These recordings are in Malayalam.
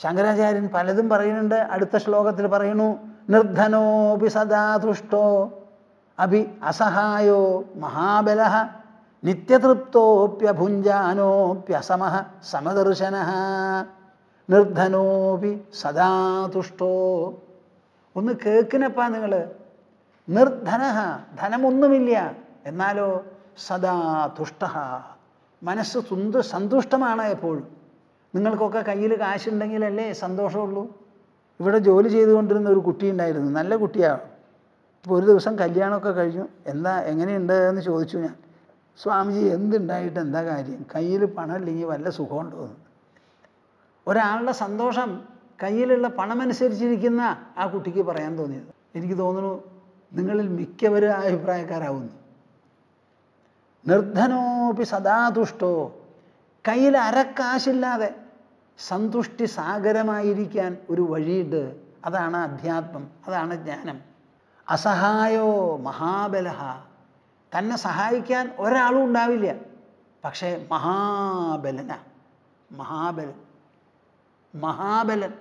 ശങ്കരാചാര്യൻ പലതും പറയുന്നുണ്ട് അടുത്ത ശ്ലോകത്തിൽ പറയുന്നു നിർധനോപി സദാ തുഷ്ടോ അഭി അസഹായോ മഹാബല നിത്യതൃപ്തോപ്യഭുഞ്ചാനോപ്യസമ സമദർശന നിർധനോപി സദാ തുഷ്ടോ ഒന്ന് കേക്കിനപ്പാ നിങ്ങൾ നിർധന ധനമൊന്നുമില്ല എന്നാലോ സദാ തുഷ്ട മനസ്സ് തുന്ത് സന്തുഷ്ടമാണ് എപ്പോഴും നിങ്ങൾക്കൊക്കെ കയ്യിൽ കാശുണ്ടെങ്കിലല്ലേ സന്തോഷമുള്ളൂ ഇവിടെ ജോലി ചെയ്തുകൊണ്ടിരുന്ന ഒരു കുട്ടി ഉണ്ടായിരുന്നു നല്ല കുട്ടിയാണ് ഇപ്പോൾ ഒരു ദിവസം കല്യാണമൊക്കെ കഴിഞ്ഞു എന്താ എങ്ങനെയുണ്ട് എന്ന് ചോദിച്ചു ഞാൻ സ്വാമിജി എന്തുണ്ടായിട്ട് എന്താ കാര്യം കയ്യിൽ പണം ഇല്ലെങ്കിൽ വല്ല സുഖമുണ്ടോ എന്ന് ഒരാളുടെ സന്തോഷം കയ്യിലുള്ള പണമനുസരിച്ചിരിക്കുന്ന ആ കുട്ടിക്ക് പറയാൻ തോന്നിയത് എനിക്ക് തോന്നുന്നു നിങ്ങളിൽ മിക്കവരും ആ അഭിപ്രായക്കാരാവുന്നു നിർധനോപി സദാ തുഷ്ടോ കയ്യിൽ അരക്കാശില്ലാതെ സന്തുഷ്ടി സാഗരമായിരിക്കാൻ ഒരു വഴിയുണ്ട് അതാണ് അധ്യാത്മം അതാണ് ജ്ഞാനം അസഹായോ മഹാബലഹ തന്നെ സഹായിക്കാൻ ഒരാളും ഉണ്ടാവില്ല പക്ഷേ മഹാബലന മഹാബലൻ മഹാബലൻ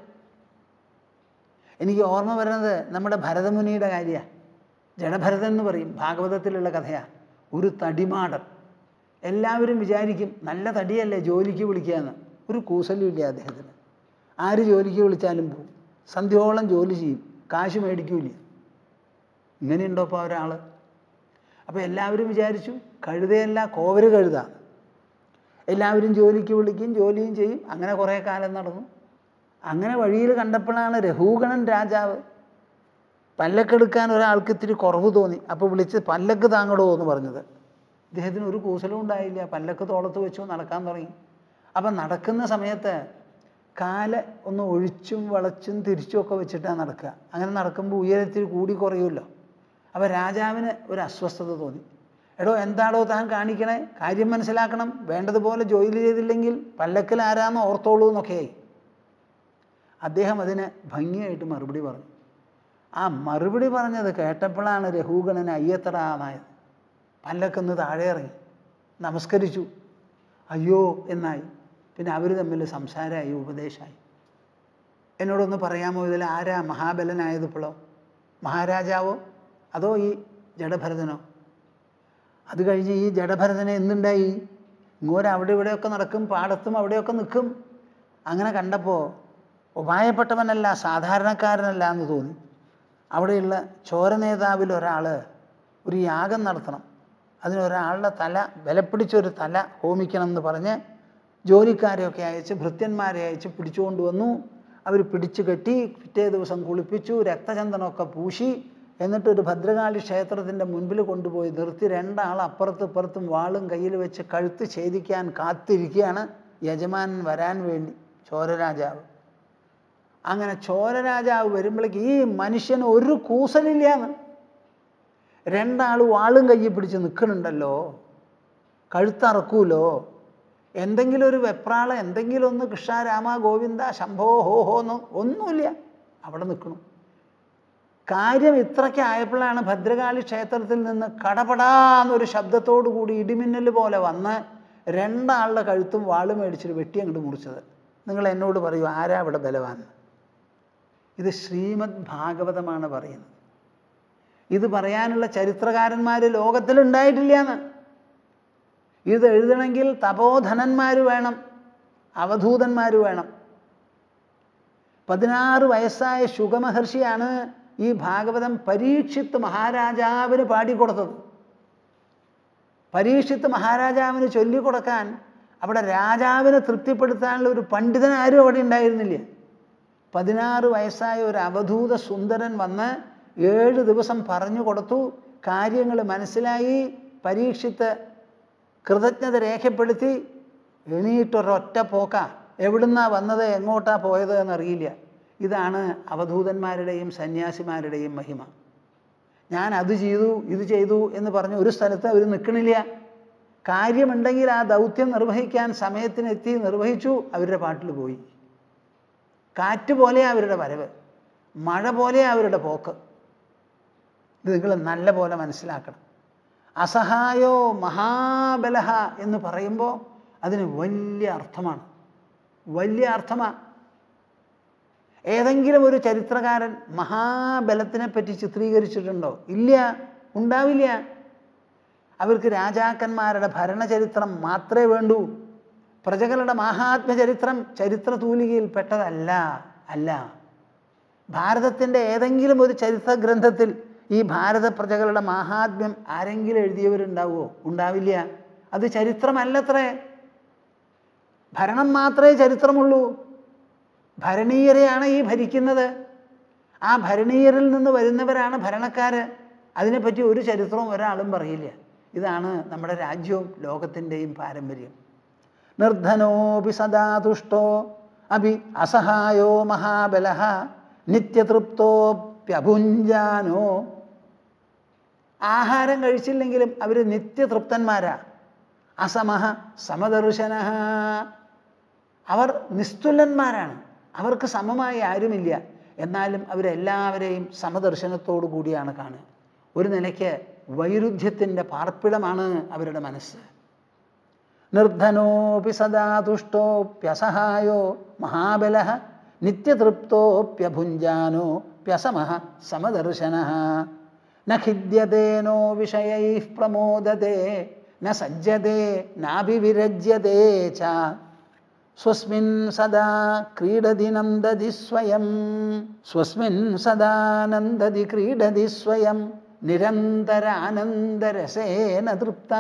എനിക്ക് ഓർമ്മ വരുന്നത് നമ്മുടെ ഭരതമുനിയുടെ കാര്യമാണ് ജഡഭരതൻ എന്ന് പറയും ഭാഗവതത്തിലുള്ള കഥയാണ് ഒരു തടിമാടൻ എല്ലാവരും വിചാരിക്കും നല്ല തടിയല്ലേ ജോലിക്ക് വിളിക്കാന്ന് ഒരു കൂസലുമില്ല അദ്ദേഹത്തിന് ആര് ജോലിക്ക് വിളിച്ചാലും പോവും സന്ധ്യോളം ജോലി ചെയ്യും കാശ് മേടിക്കൂല ഇങ്ങനെയുണ്ടോ ഇപ്പോൾ ഒരാൾ അപ്പോൾ എല്ലാവരും വിചാരിച്ചു കഴുതയല്ല കോവര് കഴുതാണ് എല്ലാവരും ജോലിക്ക് വിളിക്കും ജോലിയും ചെയ്യും അങ്ങനെ കുറേ കാലം നടന്നു അങ്ങനെ വഴിയിൽ കണ്ടപ്പോഴാണ് രഘൂഗണൻ രാജാവ് പല്ലക്കെടുക്കാൻ ഒരാൾക്ക് ഇത്തിരി കുറവ് തോന്നി അപ്പോൾ വിളിച്ച് പല്ലക്ക് താങ്ങടോ എന്ന് പറഞ്ഞത് ഇദ്ദേഹത്തിന് ഒരു കൂസലും ഉണ്ടായില്ല പല്ലക്ക് തോളത്ത് വെച്ചു നടക്കാൻ തുടങ്ങി അപ്പം നടക്കുന്ന സമയത്ത് കാല് ഒന്ന് ഒഴിച്ചും വളച്ചും തിരിച്ചും ഒക്കെ വെച്ചിട്ടാണ് നടക്കുക അങ്ങനെ നടക്കുമ്പോൾ ഉയരത്തിൽ കൂടി കുറയുമല്ലോ അപ്പോൾ രാജാവിന് ഒരു അസ്വസ്ഥത തോന്നി എടോ എന്താണോ താൻ കാണിക്കണേ കാര്യം മനസ്സിലാക്കണം വേണ്ടതുപോലെ ജോലി ചെയ്തില്ലെങ്കിൽ പല്ലക്കിൽ ആരാന്ന് ഓർത്തോളൂ എന്നൊക്കെയായി അദ്ദേഹം അതിന് ഭംഗിയായിട്ട് മറുപടി പറഞ്ഞു ആ മറുപടി പറഞ്ഞത് കേട്ടപ്പോഴാണ് രഘുഗണന് അയ്യത്തറാന്നായത് പല്ലക്കൊന്ന് താഴെ ഇറങ്ങി നമസ്കരിച്ചു അയ്യോ എന്നായി പിന്നെ അവർ തമ്മിൽ സംസാരമായി ഉപദേശമായി എന്നോടൊന്ന് പറയാമോ ഇതിൽ ആരാ മഹാബലനായത് ഇപ്പോഴോ മഹാരാജാവോ അതോ ഈ ജഡഭരതനോ അത് കഴിഞ്ഞ് ഈ ജഡഭരതനെ എന്തുണ്ടായി ഇങ്ങോട്ട് അവിടെ ഇവിടെയൊക്കെ നടക്കും പാടത്തും അവിടെയൊക്കെ നിൽക്കും അങ്ങനെ കണ്ടപ്പോൾ ഉപായപ്പെട്ടവനല്ല സാധാരണക്കാരനല്ല എന്ന് തോന്നി അവിടെയുള്ള ചോര നേതാവിൽ ഒരാൾ ഒരു യാഗം നടത്തണം അതിനൊരാളുടെ തല വിലപ്പിടിച്ചൊരു തല ഹോമിക്കണം എന്ന് പറഞ്ഞ് ജോലിക്കാരെയൊക്കെ അയച്ച് ഭൃത്യന്മാരെ അയച്ച് പിടിച്ചുകൊണ്ട് വന്നു അവർ പിടിച്ചു കെട്ടി പിറ്റേ ദിവസം കുളിപ്പിച്ചു രക്തചന്ദനമൊക്കെ പൂശി എന്നിട്ട് ഒരു ഭദ്രകാളി ക്ഷേത്രത്തിൻ്റെ മുൻപിൽ കൊണ്ടുപോയി നിർത്തി രണ്ടാൾ അപ്പുറത്തും ഇപ്പുറത്തും വാളും കയ്യിൽ വെച്ച് കഴുത്ത് ഛേദിക്കാൻ കാത്തിരിക്കുകയാണ് യജമാനൻ വരാൻ വേണ്ടി ചോരരാജാവ് അങ്ങനെ ചോരരാജാവ് വരുമ്പോഴേക്ക് ഈ മനുഷ്യന് ഒരു കൂസലില്ലാന്ന് രണ്ടാൾ വാളും കയ്യിൽ പിടിച്ച് നിൽക്കണുണ്ടല്ലോ കഴുത്തറക്കൂലോ എന്തെങ്കിലും ഒരു വെപ്രാള എന്തെങ്കിലും ഒന്ന് കൃഷ്ണ രാമ ഗോവിന്ദ ശംഭോ ഹോ ഹോ എന്നോ ഒന്നുമില്ല അവിടെ നിൽക്കണം കാര്യം ഇത്രയ്ക്ക് ആയപ്പോഴാണ് ഭദ്രകാളി ക്ഷേത്രത്തിൽ നിന്ന് കടപടാന്നൊരു ശബ്ദത്തോടു കൂടി ഇടിമിന്നൽ പോലെ വന്ന് രണ്ടാളുടെ കഴുത്തും വാളും മേടിച്ചിട്ട് വെട്ടി അങ്ങോട്ട് മുറിച്ചത് നിങ്ങൾ എന്നോട് പറയൂ ആരാ ഇവിടെ ബലവാൻ ഇത് ശ്രീമദ് ഭാഗവതമാണ് പറയുന്നത് ഇത് പറയാനുള്ള ചരിത്രകാരന്മാർ ലോകത്തിലുണ്ടായിട്ടില്ല എന്ന് ഇത് എഴുതണമെങ്കിൽ തപോധനന്മാർ വേണം അവധൂതന്മാർ വേണം പതിനാറ് വയസ്സായ ശുഗമഹർഷിയാണ് ഈ ഭാഗവതം പരീക്ഷിത്ത് മഹാരാജാവിന് പാടിക്കൊടുത്തത് പരീക്ഷിത്ത് മഹാരാജാവിന് ചൊല്ലിക്കൊടുക്കാൻ അവിടെ രാജാവിനെ തൃപ്തിപ്പെടുത്താനുള്ള ഒരു പണ്ഡിതൻ ആരും അവിടെ ഉണ്ടായിരുന്നില്ല പതിനാറ് വയസ്സായ ഒരു അവധൂത സുന്ദരൻ വന്ന് ഏഴ് ദിവസം പറഞ്ഞു കൊടുത്തു കാര്യങ്ങൾ മനസ്സിലായി പരീക്ഷിത്ത് കൃതജ്ഞത രേഖപ്പെടുത്തി എണീട്ടൊരൊറ്റ പോക്ക എവിടുന്നാ വന്നത് എങ്ങോട്ടാ പോയത് എന്നറിയില്ല ഇതാണ് അവധൂതന്മാരുടെയും സന്യാസിമാരുടെയും മഹിമ ഞാൻ അത് ചെയ്തു ഇത് ചെയ്തു എന്ന് പറഞ്ഞ് ഒരു സ്ഥലത്ത് അവർ നിൽക്കണില്ല കാര്യമുണ്ടെങ്കിൽ ആ ദൗത്യം നിർവഹിക്കാൻ സമയത്തിനെത്തി നിർവഹിച്ചു അവരുടെ പാട്ടിൽ പോയി കാറ്റ് പോലെ അവരുടെ വരവ് മഴ പോലെ അവരുടെ പോക്ക് ഇത് നിങ്ങൾ നല്ല പോലെ മനസ്സിലാക്കണം അസഹായോ മഹാബലഹ എന്ന് പറയുമ്പോൾ അതിന് വലിയ അർത്ഥമാണ് വലിയ അർത്ഥമാണ് ഏതെങ്കിലും ഒരു ചരിത്രകാരൻ മഹാബലത്തിനെ പറ്റി ചിത്രീകരിച്ചിട്ടുണ്ടോ ഇല്ല ഉണ്ടാവില്ല അവർക്ക് രാജാക്കന്മാരുടെ ഭരണചരിത്രം മാത്രമേ വേണ്ടൂ പ്രജകളുടെ മാഹാത്മ്യ ചരിത്രം ചരിത്ര തൂലികയിൽ പെട്ടതല്ല അല്ല ഭാരതത്തിൻ്റെ ഏതെങ്കിലും ഒരു ചരിത്ര ഗ്രന്ഥത്തിൽ ഈ ഭാരത പ്രജകളുടെ മാഹാത്മ്യം ആരെങ്കിലും എഴുതിയവരുണ്ടാവുമോ ഉണ്ടാവില്ല അത് ചരിത്രമല്ലത്രേ ഭരണം മാത്രമേ ചരിത്രമുള്ളൂ ഭരണീയരെയാണ് ഈ ഭരിക്കുന്നത് ആ ഭരണീയരിൽ നിന്ന് വരുന്നവരാണ് ഭരണക്കാർ അതിനെപ്പറ്റി ഒരു ചരിത്രവും ഒരാളും പറയില്ല ഇതാണ് നമ്മുടെ രാജ്യവും ലോകത്തിൻ്റെയും പാരമ്പര്യം നിർധനോപി സദാ തുഷ്ടോ അഭി അസഹായോ മഹാബല നിത്യതൃപ്തോപ്യഭുഞ്ചാനോ ആഹാരം കഴിച്ചില്ലെങ്കിലും അവർ നിത്യതൃപ്തന്മാരാ അസമഹ സമദർശന അവർ നിസ്തുലന്മാരാണ് അവർക്ക് സമമായി ആരുമില്ല എന്നാലും അവരെല്ലാവരെയും സമദർശനത്തോടു കൂടിയാണ് കാണുക ഒരു നിലയ്ക്ക് വൈരുദ്ധ്യത്തിൻ്റെ പാർപ്പിടമാണ് അവരുടെ മനസ്സ് നിർധനോപി സദാ തുഷ്ടോപ്യസഹായോ മഹാബല നിത്യതൃപ്തോപ്യഭുഞ്ചാനോ പ്യസമഃ സമദർശന ന ഖിദ്യതേനോ വിഷയൈ പ്രമോദത്തെ ന സജ്ജത്തെ നാഭിവിരജ്യത്തെ ച സ്വസ്മിൻ സദാ ക്രീഡതി നന്ദതി സ്വയം സ്വസ്മിൻ സദാ നന്ദതി ക്രീഡതി സ്വയം നിരന്തരാനന്ദരസേന തൃപ്ത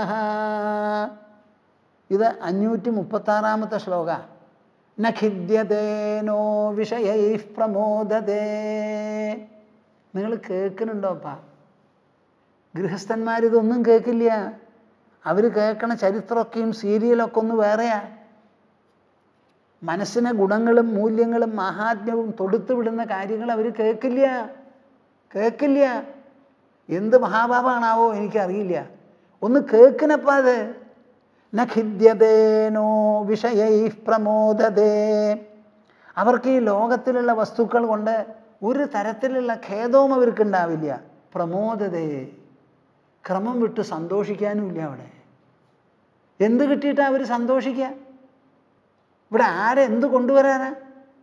ഇത് അഞ്ഞൂറ്റി മുപ്പത്താറാമത്തെ ശ്ലോക നഖിദ്യതേനോ വിഷയൈ പ്രമോദതേ നിങ്ങൾ കേൾക്കുന്നുണ്ടോപ്പാ ഗൃഹസ്ഥന്മാരിതൊന്നും കേൾക്കില്ല അവർ കേൾക്കണ ചരിത്രമൊക്കെയും സീരിയലൊക്കെ ഒന്ന് വേറെയാ മനസ്സിനെ ഗുണങ്ങളും മൂല്യങ്ങളും മഹാത്മ്യവും തൊടുത്തു വിടുന്ന കാര്യങ്ങൾ അവർ കേൾക്കില്ല കേൾക്കില്ല എന്ത് മഹാഭാവമാണാവോ എനിക്കറിയില്ല ഒന്ന് കേൾക്കണപ്പാ അത് നഖിദ്യതേനോ വിഷയൈ പ്രമോദതേ അവർക്ക് ഈ ലോകത്തിലുള്ള വസ്തുക്കൾ കൊണ്ട് ഒരു തരത്തിലുള്ള ഖേദവും അവർക്കുണ്ടാവില്ല പ്രമോദതേ ക്രമം വിട്ട് സന്തോഷിക്കാനുമില്ല അവിടെ എന്ത് കിട്ടിയിട്ടാണ് അവർ സന്തോഷിക്കുക ഇവിടെ ആരെന്ത് കൊണ്ടുവരാനാ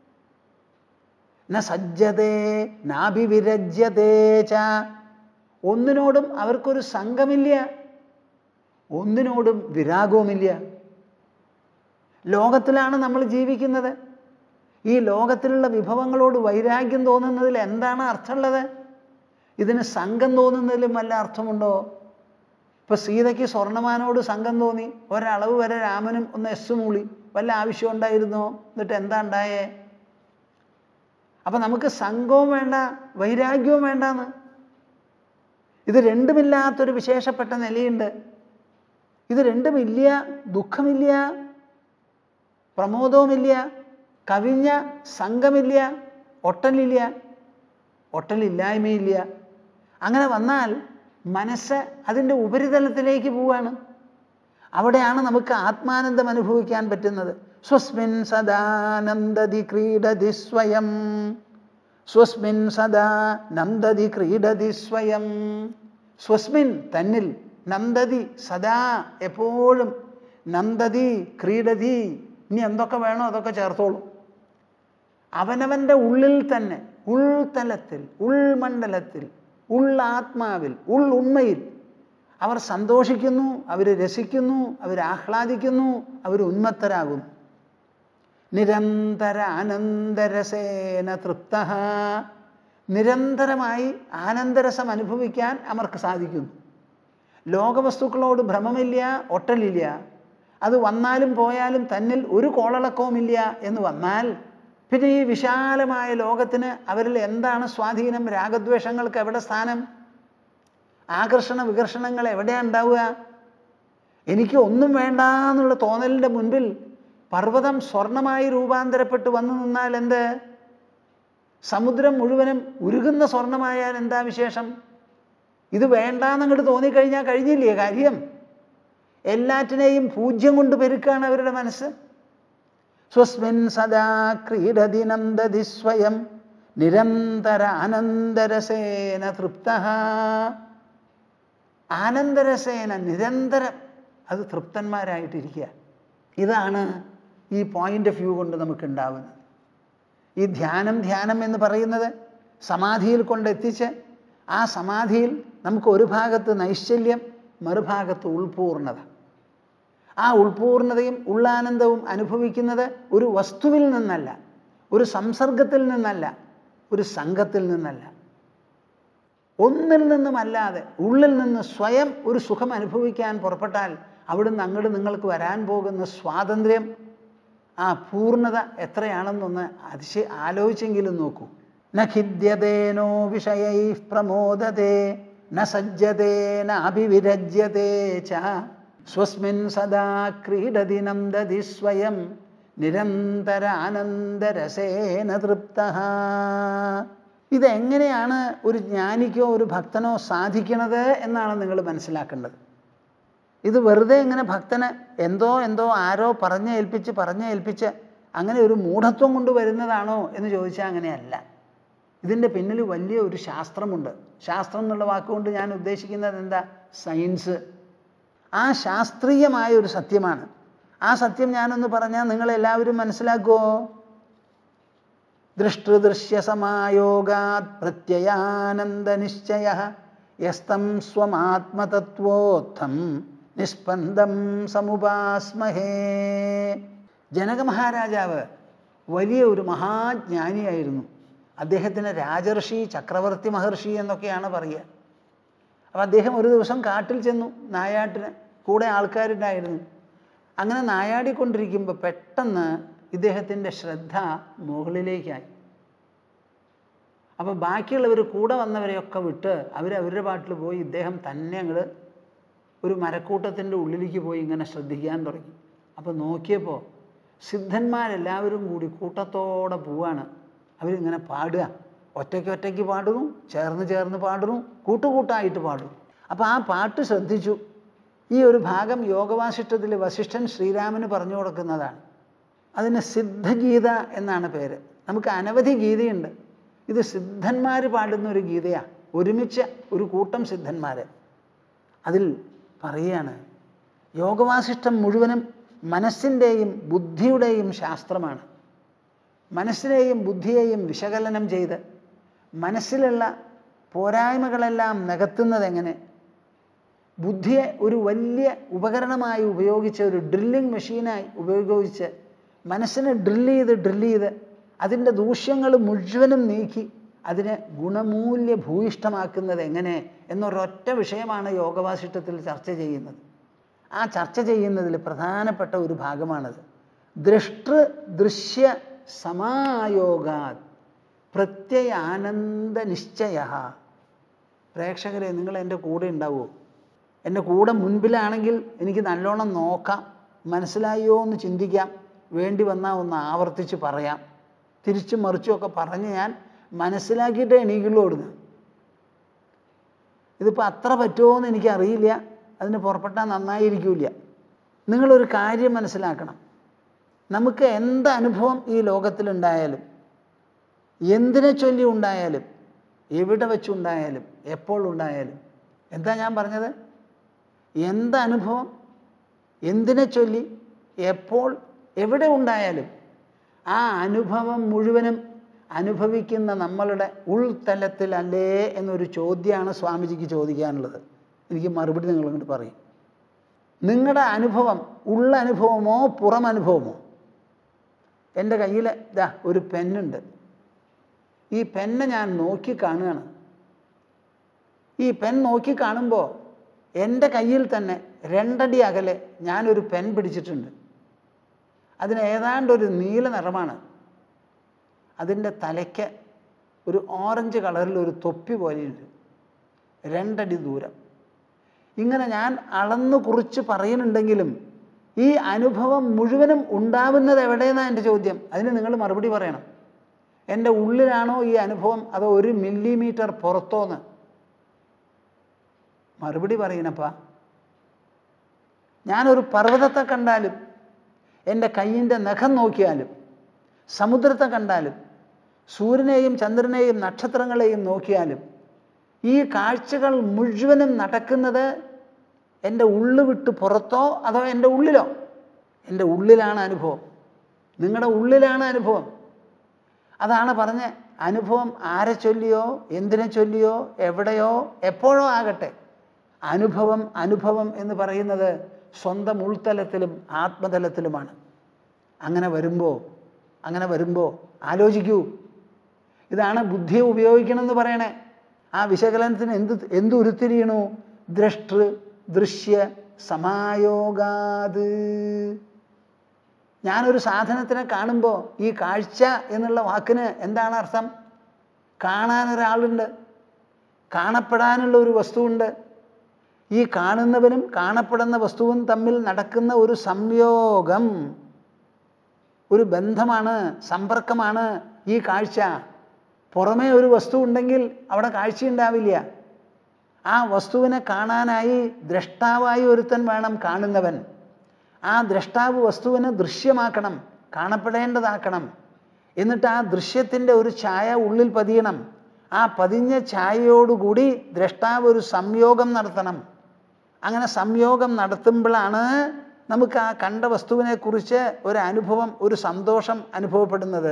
ന സജ്ജതേ നാഭിവിരജ്യതേ ച ഒന്നിനോടും അവർക്കൊരു സംഘമില്ല ഒന്നിനോടും വിരാഗവുമില്ല ലോകത്തിലാണ് നമ്മൾ ജീവിക്കുന്നത് ഈ ലോകത്തിലുള്ള വിഭവങ്ങളോട് വൈരാഗ്യം തോന്നുന്നതിൽ എന്താണ് അർത്ഥമുള്ളത് ഇതിന് സംഘം തോന്നുന്നതിലും വല്ല അർത്ഥമുണ്ടോ ഇപ്പൊ സീതയ്ക്ക് സ്വർണ്ണമാനോട് സംഘം തോന്നി ഒരളവ് വരെ രാമനും ഒന്ന് എസ് മൂളി വല്ല ആവശ്യം ഉണ്ടായിരുന്നോ എന്നിട്ട് എന്താ ഉണ്ടായേ അപ്പൊ നമുക്ക് സംഘവും വേണ്ട വൈരാഗ്യവും വേണ്ടാന്ന് ഇത് രണ്ടുമില്ലാത്തൊരു വിശേഷപ്പെട്ട നിലയുണ്ട് ഇത് രണ്ടുമില്ല ദുഃഖമില്ല പ്രമോദവുമില്ല കവിഞ്ഞ സംഘമില്ല ഒട്ടലില്ല ഒട്ടലില്ലായ്മയില്ല അങ്ങനെ വന്നാൽ മനസ്സ് അതിൻ്റെ ഉപരിതലത്തിലേക്ക് പോവാണ് അവിടെയാണ് നമുക്ക് ആത്മാനന്ദം അനുഭവിക്കാൻ പറ്റുന്നത് സ്വസ്മിൻ സദാനന്ദതി ക്രീഡതി സ്വയം സ്വസ്മിൻ സദാ നന്ദതി ക്രീഡതി സ്വയം സ്വസ്മിൻ തന്നിൽ നന്ദതി സദാ എപ്പോഴും നന്ദതി ക്രീഡതി ഇനി എന്തൊക്കെ വേണോ അതൊക്കെ ചേർത്തോളൂ അവനവൻ്റെ ഉള്ളിൽ തന്നെ ഉൾത്തലത്തിൽ ഉൾമണ്ഡലത്തിൽ ഉള്ളാത്മാവിൽ ഉള്ളുണ്മയിൽ അവർ സന്തോഷിക്കുന്നു അവർ രസിക്കുന്നു അവർ ആഹ്ലാദിക്കുന്നു അവർ ഉന്മത്തരാകുന്നു നിരന്തര ആനന്ദരസേന തൃപ്ത നിരന്തരമായി ആനന്ദരസം അനുഭവിക്കാൻ അവർക്ക് സാധിക്കുന്നു ലോകവസ്തുക്കളോട് ഭ്രമമില്ല ഒട്ടലില്ല അത് വന്നാലും പോയാലും തന്നിൽ ഒരു കോളളക്കവുമില്ല എന്ന് വന്നാൽ പിന്നെ ഈ വിശാലമായ ലോകത്തിന് അവരിൽ എന്താണ് സ്വാധീനം രാഗദ്വേഷങ്ങൾക്ക് എവിടെ സ്ഥാനം ആകർഷണ വികർഷണങ്ങൾ എവിടെയാണ് ഉണ്ടാവുക എനിക്ക് ഒന്നും വേണ്ട എന്നുള്ള തോന്നലിൻ്റെ മുൻപിൽ പർവ്വതം സ്വർണമായി രൂപാന്തരപ്പെട്ട് വന്നു നിന്നാൽ എന്ത് സമുദ്രം മുഴുവനും ഉരുകുന്ന സ്വർണമായാൽ എന്താ വിശേഷം ഇത് വേണ്ടാന്നങ്ങോട്ട് തോന്നിക്കഴിഞ്ഞാൽ കഴിഞ്ഞില്ലേ കാര്യം എല്ലാറ്റിനെയും പൂജ്യം കൊണ്ട് പെരുക്കാണ് അവരുടെ മനസ്സ് സ്വസ്മിൻ സദാ ക്രീഡതി നന്ദതി സ്വയം നിരന്തര ആനന്ദരസേന തൃപ്ത ആനന്ദരസേന നിരന്തരം അത് തൃപ്തന്മാരായിട്ടിരിക്കുക ഇതാണ് ഈ പോയിന്റ് ഓഫ് വ്യൂ കൊണ്ട് നമുക്ക് ഉണ്ടാവുന്നത് ഈ ധ്യാനം ധ്യാനം എന്ന് പറയുന്നത് സമാധിയിൽ കൊണ്ടെത്തിച്ച് ആ സമാധിയിൽ നമുക്ക് ഒരു ഭാഗത്ത് നൈശ്ചല്യം മറുഭാഗത്ത് ഉൾപൂർണത ആ ഉൾപൂർണതയും ഉള്ളാനന്ദവും അനുഭവിക്കുന്നത് ഒരു വസ്തുവിൽ നിന്നല്ല ഒരു സംസർഗത്തിൽ നിന്നല്ല ഒരു സംഘത്തിൽ നിന്നല്ല ഒന്നിൽ നിന്നുമല്ലാതെ ഉള്ളിൽ നിന്ന് സ്വയം ഒരു സുഖം അനുഭവിക്കാൻ പുറപ്പെട്ടാൽ അവിടുന്ന് അങ്ങോട്ട് നിങ്ങൾക്ക് വരാൻ പോകുന്ന സ്വാതന്ത്ര്യം ആ പൂർണ്ണത എത്രയാണെന്നൊന്ന് അതിശയ ആലോചിച്ചെങ്കിലും നോക്കൂ ന ഖിദ്യതേനോ വിഷയൈ പ്രമോദത്തെ ന സജ്ജതേ നാഭിവിരജ്യത്തെ ച സ്വസ്മിൻ സദാ ക്രീഡതി നന്ദതി സ്വയം നിരന്തര ആനന്ദരസേന തൃപ്ത ഇതെങ്ങനെയാണ് ഒരു ജ്ഞാനിക്കോ ഒരു ഭക്തനോ സാധിക്കണത് എന്നാണ് നിങ്ങൾ മനസ്സിലാക്കേണ്ടത് ഇത് വെറുതെ ഇങ്ങനെ ഭക്തന് എന്തോ എന്തോ ആരോ പറഞ്ഞ് ഏൽപ്പിച്ച് പറഞ്ഞ് ഏൽപ്പിച്ച് അങ്ങനെ ഒരു മൂഢത്വം കൊണ്ട് വരുന്നതാണോ എന്ന് ചോദിച്ചാൽ അങ്ങനെയല്ല ഇതിൻ്റെ പിന്നിൽ വലിയ ഒരു ശാസ്ത്രമുണ്ട് ശാസ്ത്രം എന്നുള്ള വാക്കുകൊണ്ട് ഞാൻ ഉദ്ദേശിക്കുന്നത് എന്താ സയൻസ് ആ ശാസ്ത്രീയമായ ഒരു സത്യമാണ് ആ സത്യം ഞാനൊന്ന് പറഞ്ഞാൽ നിങ്ങളെല്ലാവരും മനസ്സിലാക്കുമോ ദൃഷ്ടൃദൃശ്യസമായോഗാത് പ്രത്യയാനന്ദനിശ്ചയ യസ്തം സ്വമാത്മതത്വോത്ഥം നിസ്പന്ദം സമുപാസ്മഹേ ജനക മഹാരാജാവ് വലിയ ഒരു മഹാജ്ഞാനിയായിരുന്നു അദ്ദേഹത്തിന് രാജർഷി ചക്രവർത്തി മഹർഷി എന്നൊക്കെയാണ് പറയുക അപ്പം അദ്ദേഹം ഒരു ദിവസം കാട്ടിൽ ചെന്നു നായാട്ടിന് കൂടെ ആൾക്കാരുണ്ടായിരുന്നു അങ്ങനെ നായാടിക്കൊണ്ടിരിക്കുമ്പോൾ പെട്ടെന്ന് ഇദ്ദേഹത്തിൻ്റെ ശ്രദ്ധ മുകളിലേക്കായി അപ്പോൾ ബാക്കിയുള്ളവർ കൂടെ വന്നവരെയൊക്കെ വിട്ട് അവർ അവരുടെ പാട്ടിൽ പോയി ഇദ്ദേഹം തന്നെ അങ്ങോട്ട് ഒരു മരക്കൂട്ടത്തിൻ്റെ ഉള്ളിലേക്ക് പോയി ഇങ്ങനെ ശ്രദ്ധിക്കാൻ തുടങ്ങി അപ്പോൾ നോക്കിയപ്പോൾ സിദ്ധന്മാരെല്ലാവരും കൂടി കൂട്ടത്തോടെ പോവാണ് അവരിങ്ങനെ പാടുക ഒറ്റയ്ക്ക് ഒറ്റയ്ക്ക് പാടുന്നു ചേർന്ന് ചേർന്ന് പാടുന്നു കൂട്ടുകൂട്ടായിട്ട് പാടുന്നു അപ്പോൾ ആ പാട്ട് ശ്രദ്ധിച്ചു ഈ ഒരു ഭാഗം യോഗവാസിഷ്ടത്തിൽ വസിഷ്ഠൻ ശ്രീരാമന് പറഞ്ഞു കൊടുക്കുന്നതാണ് അതിന് സിദ്ധഗീത എന്നാണ് പേര് നമുക്ക് അനവധി ഗീതയുണ്ട് ഇത് സിദ്ധന്മാർ പാടുന്ന ഒരു ഗീതയാണ് ഒരുമിച്ച് ഒരു കൂട്ടം സിദ്ധന്മാർ അതിൽ പറയുകയാണ് യോഗവാസിഷ്ടം മുഴുവനും മനസ്സിൻ്റെയും ബുദ്ധിയുടെയും ശാസ്ത്രമാണ് മനസ്സിനെയും ബുദ്ധിയെയും വിശകലനം ചെയ്ത് മനസ്സിലുള്ള പോരായ്മകളെല്ലാം നികത്തുന്നത് എങ്ങനെ ബുദ്ധിയെ ഒരു വലിയ ഉപകരണമായി ഉപയോഗിച്ച് ഒരു ഡ്രില്ലിംഗ് മെഷീനായി ഉപയോഗിച്ച് മനസ്സിനെ ഡ്രില്ല് ചെയ്ത് ഡ്രില്ല് ചെയ്ത് അതിൻ്റെ ദൂഷ്യങ്ങൾ മുഴുവനും നീക്കി അതിനെ ഗുണമൂല്യ ഭൂയിഷ്ടമാക്കുന്നത് എങ്ങനെ എന്നൊരൊറ്റ വിഷയമാണ് യോഗവാസിഷ്ടത്തിൽ ചർച്ച ചെയ്യുന്നത് ആ ചർച്ച ചെയ്യുന്നതിൽ പ്രധാനപ്പെട്ട ഒരു ഭാഗമാണത് ദൃഷ്ടൃ ദൃശ്യ സമായോഗാത് പ്രത്യയാനന്ദ നിശ്ചയ പ്രേക്ഷകരെ നിങ്ങൾ എൻ്റെ കൂടെ ഉണ്ടാവുമോ എൻ്റെ കൂടെ മുൻപിലാണെങ്കിൽ എനിക്ക് നല്ലോണം നോക്കാം മനസ്സിലായോ എന്ന് ചിന്തിക്കാം വേണ്ടി വന്നാൽ ഒന്ന് ആവർത്തിച്ച് പറയാം തിരിച്ചും മറിച്ചുമൊക്കെ പറഞ്ഞ് ഞാൻ മനസ്സിലാക്കിയിട്ടേ എണീക്കുള്ളൂ അവിടുന്ന് ഇതിപ്പോൾ അത്ര പറ്റുമോ എന്ന് എനിക്കറിയില്ല അതിന് പുറപ്പെട്ടാൽ നന്നായിരിക്കില്ല നിങ്ങളൊരു കാര്യം മനസ്സിലാക്കണം നമുക്ക് എന്ത് അനുഭവം ഈ ലോകത്തിലുണ്ടായാലും എന്തിനെ ചൊല്ലി ഉണ്ടായാലും എവിടെ വെച്ചുണ്ടായാലും എപ്പോൾ ഉണ്ടായാലും എന്താ ഞാൻ പറഞ്ഞത് എന്ത് അനുഭവം എന്തിനെ ചൊല്ലി എപ്പോൾ എവിടെ ഉണ്ടായാലും ആ അനുഭവം മുഴുവനും അനുഭവിക്കുന്ന നമ്മളുടെ ഉൾത്തലത്തിലല്ലേ എന്നൊരു ചോദ്യമാണ് സ്വാമിജിക്ക് ചോദിക്കാനുള്ളത് എനിക്ക് മറുപടി നിങ്ങൾ ഇങ്ങോട്ട് പറയും നിങ്ങളുടെ അനുഭവം ഉള്ള അനുഭവമോ പുറം അനുഭവമോ എൻ്റെ കയ്യിൽ ഇതാ ഒരു പെന്നുണ്ട് ഈ പെന്ന് ഞാൻ നോക്കി കാണുകയാണ് ഈ പെൻ നോക്കി കാണുമ്പോൾ എൻ്റെ കയ്യിൽ തന്നെ രണ്ടടി അകലെ ഞാനൊരു പെൻ പിടിച്ചിട്ടുണ്ട് അതിന് ഏതാണ്ട് ഒരു നീല നിറമാണ് അതിൻ്റെ തലയ്ക്ക് ഒരു ഓറഞ്ച് കളറിൽ ഒരു തൊപ്പി പോലെയുണ്ട് രണ്ടടി ദൂരം ഇങ്ങനെ ഞാൻ അളന്നു കുറിച്ച് പറയുന്നുണ്ടെങ്കിലും ഈ അനുഭവം മുഴുവനും ഉണ്ടാവുന്നത് എവിടെയെന്നാണ് എൻ്റെ ചോദ്യം അതിന് നിങ്ങൾ മറുപടി പറയണം എൻ്റെ ഉള്ളിലാണോ ഈ അനുഭവം അതോ ഒരു മില്ലിമീറ്റർ പുറത്തോന്ന് മറുപടി പറയണപ്പാ ഞാനൊരു പർവ്വതത്തെ കണ്ടാലും എൻ്റെ കയ്യിൻ്റെ നഖം നോക്കിയാലും സമുദ്രത്തെ കണ്ടാലും സൂര്യനെയും ചന്ദ്രനെയും നക്ഷത്രങ്ങളെയും നോക്കിയാലും ഈ കാഴ്ചകൾ മുഴുവനും നടക്കുന്നത് എൻ്റെ ഉള്ളു വിട്ട് പുറത്തോ അതോ എൻ്റെ ഉള്ളിലോ എൻ്റെ ഉള്ളിലാണ് അനുഭവം നിങ്ങളുടെ ഉള്ളിലാണ് അനുഭവം അതാണ് പറഞ്ഞ് അനുഭവം ആരെ ചൊല്ലിയോ എന്തിനെ ചൊല്ലിയോ എവിടെയോ എപ്പോഴോ ആകട്ടെ അനുഭവം അനുഭവം എന്ന് പറയുന്നത് സ്വന്തം ഉൾത്തലത്തിലും ആത്മതലത്തിലുമാണ് അങ്ങനെ വരുമ്പോൾ അങ്ങനെ വരുമ്പോൾ ആലോചിക്കൂ ഇതാണ് ബുദ്ധിയെ ഉപയോഗിക്കണമെന്ന് പറയണേ ആ വിശകലനത്തിന് എന്ത് എന്ത് ഉരുത്തിരിയണു ദ്രഷ്ടൃ ദൃശ്യ സമായോഗാത് ഞാനൊരു സാധനത്തിനെ കാണുമ്പോൾ ഈ കാഴ്ച എന്നുള്ള വാക്കിന് എന്താണ് അർത്ഥം കാണാൻ ഒരാളുണ്ട് കാണപ്പെടാനുള്ള ഒരു വസ്തുവുണ്ട് ഈ കാണുന്നവനും കാണപ്പെടുന്ന വസ്തുവും തമ്മിൽ നടക്കുന്ന ഒരു സംയോഗം ഒരു ബന്ധമാണ് സമ്പർക്കമാണ് ഈ കാഴ്ച പുറമേ ഒരു വസ്തു ഉണ്ടെങ്കിൽ അവിടെ കാഴ്ചയുണ്ടാവില്ല ആ വസ്തുവിനെ കാണാനായി ദ്രഷ്ടാവായി ഒരുത്തൻ വേണം കാണുന്നവൻ ആ ദ്രഷ്ടാവ് വസ്തുവിനെ ദൃശ്യമാക്കണം കാണപ്പെടേണ്ടതാക്കണം എന്നിട്ട് ആ ദൃശ്യത്തിൻ്റെ ഒരു ഛായ ഉള്ളിൽ പതിയണം ആ പതിഞ്ഞ ഛായയോടുകൂടി ദ്രഷ്ടാവ് ഒരു സംയോഗം നടത്തണം അങ്ങനെ സംയോഗം നടത്തുമ്പോഴാണ് നമുക്ക് ആ കണ്ട വസ്തുവിനെക്കുറിച്ച് ഒരു അനുഭവം ഒരു സന്തോഷം അനുഭവപ്പെടുന്നത്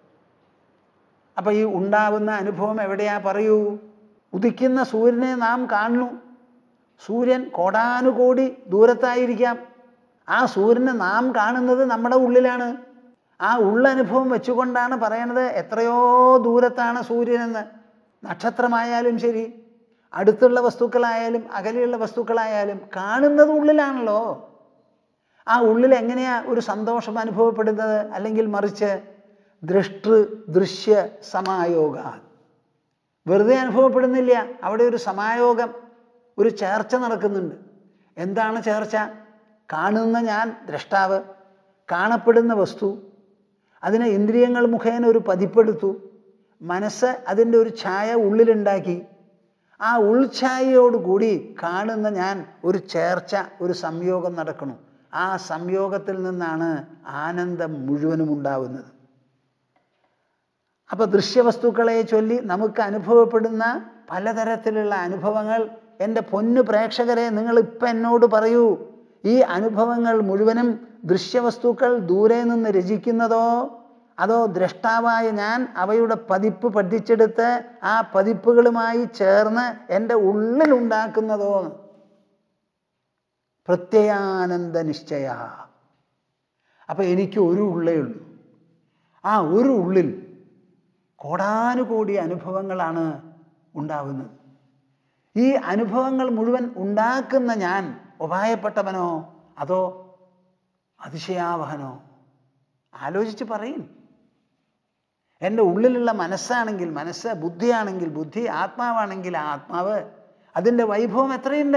അപ്പം ഈ ഉണ്ടാവുന്ന അനുഭവം എവിടെയാ പറയൂ ഉദിക്കുന്ന സൂര്യനെ നാം കാണുന്നു സൂര്യൻ കോടാനുകോടി ദൂരത്തായിരിക്കാം ആ സൂര്യനെ നാം കാണുന്നത് നമ്മുടെ ഉള്ളിലാണ് ആ ഉള്ളനുഭവം വെച്ചുകൊണ്ടാണ് പറയണത് എത്രയോ ദൂരത്താണ് സൂര്യനെന്ന് നക്ഷത്രമായാലും ശരി അടുത്തുള്ള വസ്തുക്കളായാലും അകലെയുള്ള വസ്തുക്കളായാലും കാണുന്നത് ഉള്ളിലാണല്ലോ ആ ഉള്ളിൽ എങ്ങനെയാ ഒരു സന്തോഷം അനുഭവപ്പെടുന്നത് അല്ലെങ്കിൽ മറിച്ച് ദൃഷ്ടൃ ദൃശ്യ സമായോഗ വെറുതെ അനുഭവപ്പെടുന്നില്ല അവിടെ ഒരു സമായോഗം ഒരു ചേർച്ച നടക്കുന്നുണ്ട് എന്താണ് ചേർച്ച കാണുന്ന ഞാൻ ദ്രഷ്ടാവ് കാണപ്പെടുന്ന വസ്തു അതിനെ ഇന്ദ്രിയങ്ങൾ മുഖേന ഒരു പതിപ്പെടുത്തു മനസ്സ് അതിൻ്റെ ഒരു ഛായ ഉള്ളിലുണ്ടാക്കി ആ ഉൾഛായയോടുകൂടി കാണുന്ന ഞാൻ ഒരു ചേർച്ച ഒരു സംയോഗം നടക്കണം ആ സംയോഗത്തിൽ നിന്നാണ് ആനന്ദം മുഴുവനും ഉണ്ടാവുന്നത് അപ്പോൾ ദൃശ്യവസ്തുക്കളെ ചൊല്ലി നമുക്ക് അനുഭവപ്പെടുന്ന പലതരത്തിലുള്ള അനുഭവങ്ങൾ എൻ്റെ പൊന്നു പ്രേക്ഷകരെ നിങ്ങൾ ഇപ്പം എന്നോട് പറയൂ ഈ അനുഭവങ്ങൾ മുഴുവനും ദൃശ്യവസ്തുക്കൾ ദൂരെ നിന്ന് രചിക്കുന്നതോ അതോ ദ്രഷ്ടാവായ ഞാൻ അവയുടെ പതിപ്പ് പഠിച്ചെടുത്ത് ആ പതിപ്പുകളുമായി ചേർന്ന് എൻ്റെ ഉള്ളിലുണ്ടാക്കുന്നതോ പ്രത്യയാനന്ദ നിശ്ചയ അപ്പം എനിക്ക് ഒരു ഉള്ളേ ഉള്ളൂ ആ ഒരു ഉള്ളിൽ കോടാനുകോടി അനുഭവങ്ങളാണ് ഉണ്ടാവുന്നത് ഈ അനുഭവങ്ങൾ മുഴുവൻ ഉണ്ടാക്കുന്ന ഞാൻ ഉപായപ്പെട്ടവനോ അതോ അതിശയാവഹനോ ആലോചിച്ച് പറയും എൻ്റെ ഉള്ളിലുള്ള മനസ്സാണെങ്കിൽ മനസ്സ് ബുദ്ധിയാണെങ്കിൽ ബുദ്ധി ആത്മാവാണെങ്കിൽ ആ ആത്മാവ് അതിൻ്റെ വൈഭവം എത്രയുണ്ട്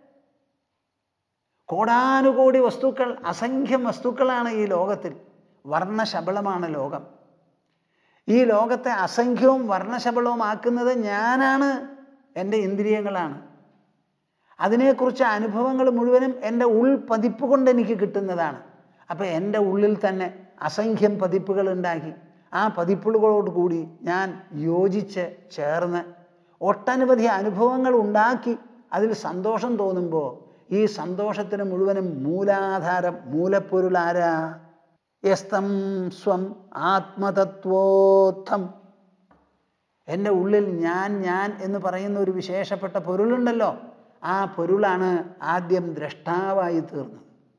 കോടാനുകോടി വസ്തുക്കൾ അസംഖ്യം വസ്തുക്കളാണ് ഈ ലോകത്തിൽ വർണ്ണശബളമാണ് ലോകം ഈ ലോകത്തെ അസംഖ്യവും വർണ്ണശബളവുമാക്കുന്നത് ഞാനാണ് എൻ്റെ ഇന്ദ്രിയങ്ങളാണ് അതിനെക്കുറിച്ച് അനുഭവങ്ങൾ മുഴുവനും എൻ്റെ ഉൾപതിപ്പ് കൊണ്ട് എനിക്ക് കിട്ടുന്നതാണ് അപ്പോൾ എൻ്റെ ഉള്ളിൽ തന്നെ അസംഖ്യം പതിപ്പുകൾ ഉണ്ടാക്കി ആ പതിപ്പുകളോട് കൂടി ഞാൻ യോജിച്ച് ചേർന്ന് ഒട്ടനവധി അനുഭവങ്ങൾ ഉണ്ടാക്കി അതിൽ സന്തോഷം തോന്നുമ്പോൾ ഈ സന്തോഷത്തിന് മുഴുവനും മൂലാധാരം മൂലപ്പൊരുളാരാ യസ്തം സ്വം ആത്മതത്വോത്ഥം എൻ്റെ ഉള്ളിൽ ഞാൻ ഞാൻ എന്ന് പറയുന്ന ഒരു വിശേഷപ്പെട്ട പൊരുളുണ്ടല്ലോ ആ പൊരുളാണ് ആദ്യം ദ്രഷ്ടാവായി തീർന്നത്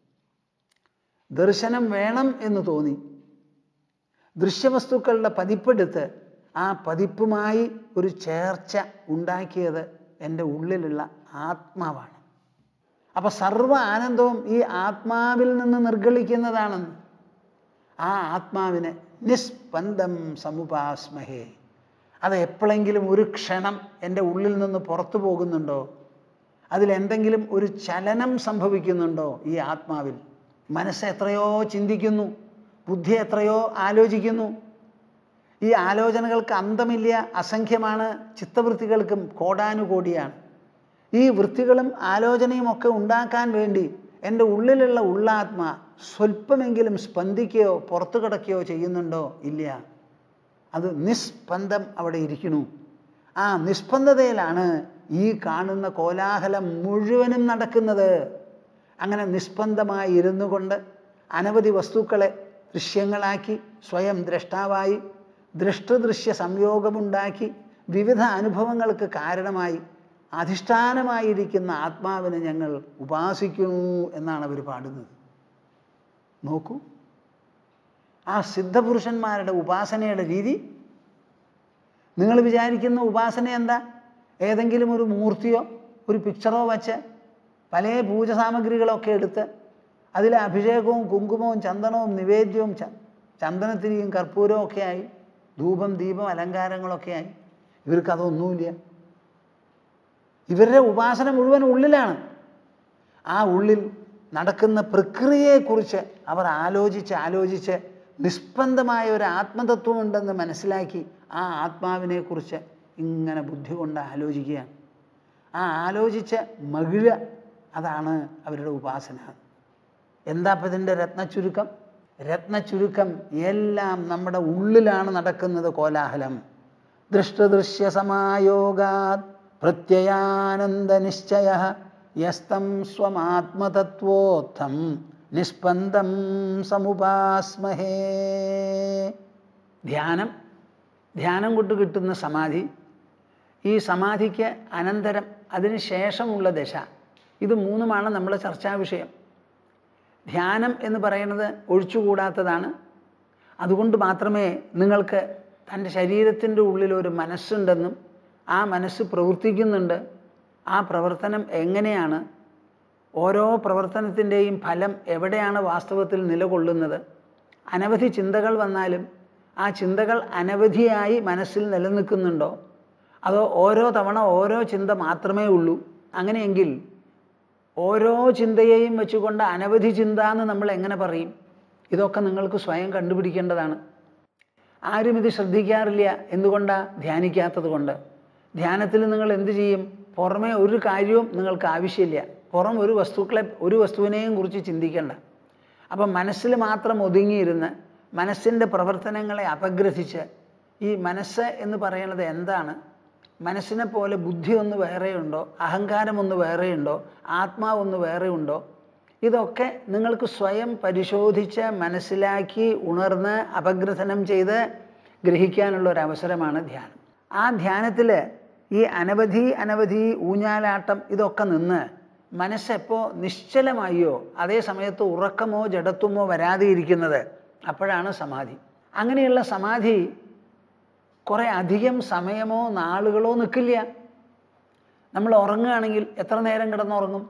ദർശനം വേണം എന്ന് തോന്നി ദൃശ്യവസ്തുക്കളുടെ പതിപ്പെടുത്ത് ആ പതിപ്പുമായി ഒരു ചേർച്ച ഉണ്ടാക്കിയത് എൻ്റെ ഉള്ളിലുള്ള ആത്മാവാണ് അപ്പോൾ സർവ ആനന്ദവും ഈ ആത്മാവിൽ നിന്ന് നിർഗളിക്കുന്നതാണെന്ന് ആ ആത്മാവിനെ നിസ്പന്ദം സമുപാസ്മഹേ അത് എപ്പോഴെങ്കിലും ഒരു ക്ഷണം എൻ്റെ ഉള്ളിൽ നിന്ന് പുറത്തു പോകുന്നുണ്ടോ അതിലെന്തെങ്കിലും ഒരു ചലനം സംഭവിക്കുന്നുണ്ടോ ഈ ആത്മാവിൽ മനസ്സ് എത്രയോ ചിന്തിക്കുന്നു ബുദ്ധി എത്രയോ ആലോചിക്കുന്നു ഈ ആലോചനകൾക്ക് അന്തമില്ല അസംഖ്യമാണ് ചിത്തവൃത്തികൾക്കും കോടാനുകോടിയാണ് ഈ വൃത്തികളും ആലോചനയും ഒക്കെ ഉണ്ടാക്കാൻ വേണ്ടി എൻ്റെ ഉള്ളിലുള്ള ഉള്ളാത്മ സ്വല്പമെങ്കിലും സ്പന്ദിക്കുകയോ പുറത്തു കിടക്കുകയോ ചെയ്യുന്നുണ്ടോ ഇല്ല അത് നിസ്പന്ദം അവിടെ ഇരിക്കുന്നു ആ നിസ്പന്ദതയിലാണ് ഈ കാണുന്ന കോലാഹലം മുഴുവനും നടക്കുന്നത് അങ്ങനെ നിസ്പന്ദമായി ഇരുന്നു കൊണ്ട് അനവധി വസ്തുക്കളെ ദൃശ്യങ്ങളാക്കി സ്വയം ദ്രഷ്ടാവായി ദൃഷ്ടദൃശ്യ സംയോഗമുണ്ടാക്കി വിവിധ അനുഭവങ്ങൾക്ക് കാരണമായി അധിഷ്ഠാനമായിരിക്കുന്ന ആത്മാവിനെ ഞങ്ങൾ ഉപാസിക്കുന്നു എന്നാണ് അവർ പാടുന്നത് നോക്കൂ ആ സിദ്ധപുരുഷന്മാരുടെ ഉപാസനയുടെ രീതി നിങ്ങൾ വിചാരിക്കുന്ന ഉപാസന എന്താ ഏതെങ്കിലും ഒരു മൂർത്തിയോ ഒരു പിക്ചറോ വച്ച് പല പൂജ സാമഗ്രികളൊക്കെ എടുത്ത് അതിൽ അഭിഷേകവും കുങ്കുമവും ചന്ദനവും നിവേദ്യവും ച ചന്ദനത്തിരിയും കർപ്പൂരവും ഒക്കെ ആയി ധൂപം ദീപം അലങ്കാരങ്ങളൊക്കെ ആയി ഇവർക്ക് അതൊന്നുമില്ല ഇവരുടെ ഉപാസന മുഴുവൻ ഉള്ളിലാണ് ആ ഉള്ളിൽ നടക്കുന്ന പ്രക്രിയയെക്കുറിച്ച് അവർ ആലോചിച്ച് ആലോചിച്ച് നിഷ്പന്ദമായ ഒരു ആത്മതത്വമുണ്ടെന്ന് മനസ്സിലാക്കി ആ ആത്മാവിനെക്കുറിച്ച് ഇങ്ങനെ ബുദ്ധി കൊണ്ട് ആലോചിക്കുകയാണ് ആ ആലോചിച്ച് മകിഴ അതാണ് അവരുടെ ഉപാസന എന്താ അപ്പം ഇതിൻ്റെ രത്നച്ചുരുക്കം രത്നച്ചുരുക്കം എല്ലാം നമ്മുടെ ഉള്ളിലാണ് നടക്കുന്നത് കോലാഹലം ദൃഷ്ടദൃശ്യ സമായോഗാത് പ്രത്യയാനന്ദ നിശ്ചയ യസ്തം സ്വമാത്മതത്വോത്ഥം നിഷ്പന്ദം സമുപാസ്മഹേ ധ്യാനം ധ്യാനം കൊണ്ട് കിട്ടുന്ന സമാധി ഈ സമാധിക്ക് അനന്തരം അതിന് ശേഷമുള്ള ദശ ഇത് മൂന്നുമാണ് നമ്മുടെ ചർച്ചാ വിഷയം ധ്യാനം എന്ന് പറയുന്നത് ഒഴിച്ചുകൂടാത്തതാണ് അതുകൊണ്ട് മാത്രമേ നിങ്ങൾക്ക് തൻ്റെ ശരീരത്തിൻ്റെ ഉള്ളിൽ ഒരു മനസ്സുണ്ടെന്നും ആ മനസ്സ് പ്രവർത്തിക്കുന്നുണ്ട് ആ പ്രവർത്തനം എങ്ങനെയാണ് ഓരോ പ്രവർത്തനത്തിൻ്റെയും ഫലം എവിടെയാണ് വാസ്തവത്തിൽ നിലകൊള്ളുന്നത് അനവധി ചിന്തകൾ വന്നാലും ആ ചിന്തകൾ അനവധിയായി മനസ്സിൽ നിലനിൽക്കുന്നുണ്ടോ അതോ ഓരോ തവണ ഓരോ ചിന്ത മാത്രമേ ഉള്ളൂ അങ്ങനെയെങ്കിൽ ഓരോ ചിന്തയെയും വെച്ചുകൊണ്ട് അനവധി ചിന്ത എന്ന് നമ്മൾ എങ്ങനെ പറയും ഇതൊക്കെ നിങ്ങൾക്ക് സ്വയം കണ്ടുപിടിക്കേണ്ടതാണ് ആരും ഇത് ശ്രദ്ധിക്കാറില്ല എന്തുകൊണ്ടാണ് ധ്യാനിക്കാത്തത് കൊണ്ട് ധ്യാനത്തിൽ നിങ്ങൾ എന്ത് ചെയ്യും പുറമേ ഒരു കാര്യവും നിങ്ങൾക്ക് ആവശ്യമില്ല പുറം ഒരു വസ്തുക്കളെ ഒരു വസ്തുവിനെയും കുറിച്ച് ചിന്തിക്കേണ്ട അപ്പം മനസ്സിൽ മാത്രം ഒതുങ്ങിയിരുന്ന് മനസ്സിൻ്റെ പ്രവർത്തനങ്ങളെ അപഗ്രഥിച്ച് ഈ മനസ്സ് എന്ന് പറയുന്നത് എന്താണ് മനസ്സിനെ പോലെ ബുദ്ധി ഒന്ന് വേറെയുണ്ടോ അഹങ്കാരം ഒന്ന് വേറെയുണ്ടോ ആത്മാവ് ഒന്ന് വേറെയുണ്ടോ ഇതൊക്കെ നിങ്ങൾക്ക് സ്വയം പരിശോധിച്ച് മനസ്സിലാക്കി ഉണർന്ന് അപഗ്രഥനം ചെയ്ത് ഗ്രഹിക്കാനുള്ള ഒരു അവസരമാണ് ധ്യാനം ആ ധ്യാനത്തിൽ ഈ അനവധി അനവധി ഊഞ്ഞാലാട്ടം ഇതൊക്കെ നിന്ന് മനസ്സെപ്പോൾ നിശ്ചലമായോ അതേ സമയത്ത് ഉറക്കമോ ജഡത്വമോ വരാതെ ഇരിക്കുന്നത് അപ്പോഴാണ് സമാധി അങ്ങനെയുള്ള സമാധി കുറേ അധികം സമയമോ നാളുകളോ നിൽക്കില്ല നമ്മൾ ഉറങ്ങുകയാണെങ്കിൽ എത്ര നേരം കിടന്നുറങ്ങും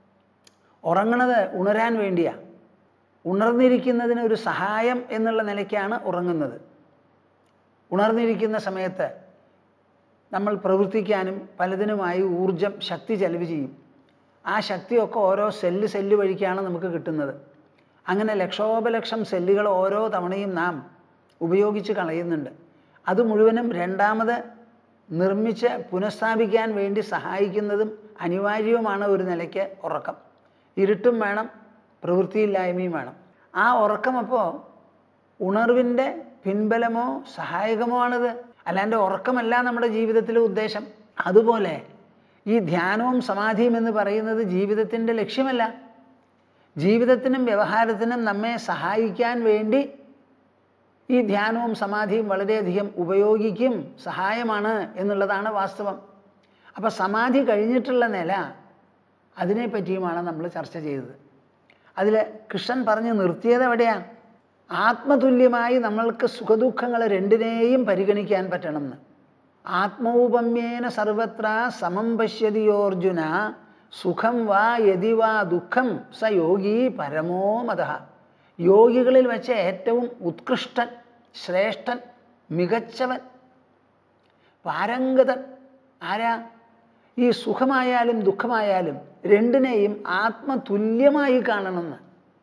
ഉറങ്ങണത് ഉണരാൻ വേണ്ടിയാണ് ഉണർന്നിരിക്കുന്നതിന് ഒരു സഹായം എന്നുള്ള നിലയ്ക്കാണ് ഉറങ്ങുന്നത് ഉണർന്നിരിക്കുന്ന സമയത്ത് നമ്മൾ പ്രവർത്തിക്കാനും പലതിനുമായി ഊർജം ശക്തി ചെലവ് ചെയ്യും ആ ശക്തിയൊക്കെ ഓരോ സെല്ല് സെല്ല് വഴിക്കാണ് നമുക്ക് കിട്ടുന്നത് അങ്ങനെ ലക്ഷോപലക്ഷം സെല്ലുകൾ ഓരോ തവണയും നാം ഉപയോഗിച്ച് കളയുന്നുണ്ട് അത് മുഴുവനും രണ്ടാമത് നിർമ്മിച്ച് പുനഃസ്ഥാപിക്കാൻ വേണ്ടി സഹായിക്കുന്നതും അനിവാര്യവുമാണ് ഒരു നിലയ്ക്ക് ഉറക്കം ഇരുട്ടും വേണം പ്രവൃത്തിയില്ലായ്മയും വേണം ആ ഉറക്കം അപ്പോൾ ഉണർവിൻ്റെ പിൻബലമോ സഹായകമോ ആണിത് അല്ലാണ്ട് ഉറക്കമല്ല നമ്മുടെ ജീവിതത്തിലെ ഉദ്ദേശം അതുപോലെ ഈ ധ്യാനവും സമാധിയും എന്ന് പറയുന്നത് ജീവിതത്തിൻ്റെ ലക്ഷ്യമല്ല ജീവിതത്തിനും വ്യവഹാരത്തിനും നമ്മെ സഹായിക്കാൻ വേണ്ടി ഈ ധ്യാനവും സമാധിയും വളരെയധികം ഉപയോഗിക്കും സഹായമാണ് എന്നുള്ളതാണ് വാസ്തവം അപ്പോൾ സമാധി കഴിഞ്ഞിട്ടുള്ള നില അതിനെപ്പറ്റിയുമാണ് നമ്മൾ ചർച്ച ചെയ്തത് അതിൽ കൃഷ്ണൻ പറഞ്ഞ് നിർത്തിയത് എവിടെയാണ് ആത്മതുല്യമായി നമ്മൾക്ക് സുഖദുഃഖങ്ങൾ രണ്ടിനെയും പരിഗണിക്കാൻ പറ്റണമെന്ന് ആത്മൗപമ്യേന സർവത്ര സമം പശ്യതിയോർജുന സുഖം വാ യതി വാ ദുഃഖം സ യോഗി പരമോ മത യോഗികളിൽ വെച്ച് ഏറ്റവും ഉത്കൃഷ്ടൻ ശ്രേഷ്ഠൻ മികച്ചവൻ പാരംഗതൻ ആരാ ഈ സുഖമായാലും ദുഃഖമായാലും രണ്ടിനെയും ആത്മതുല്യമായി കാണണമെന്ന്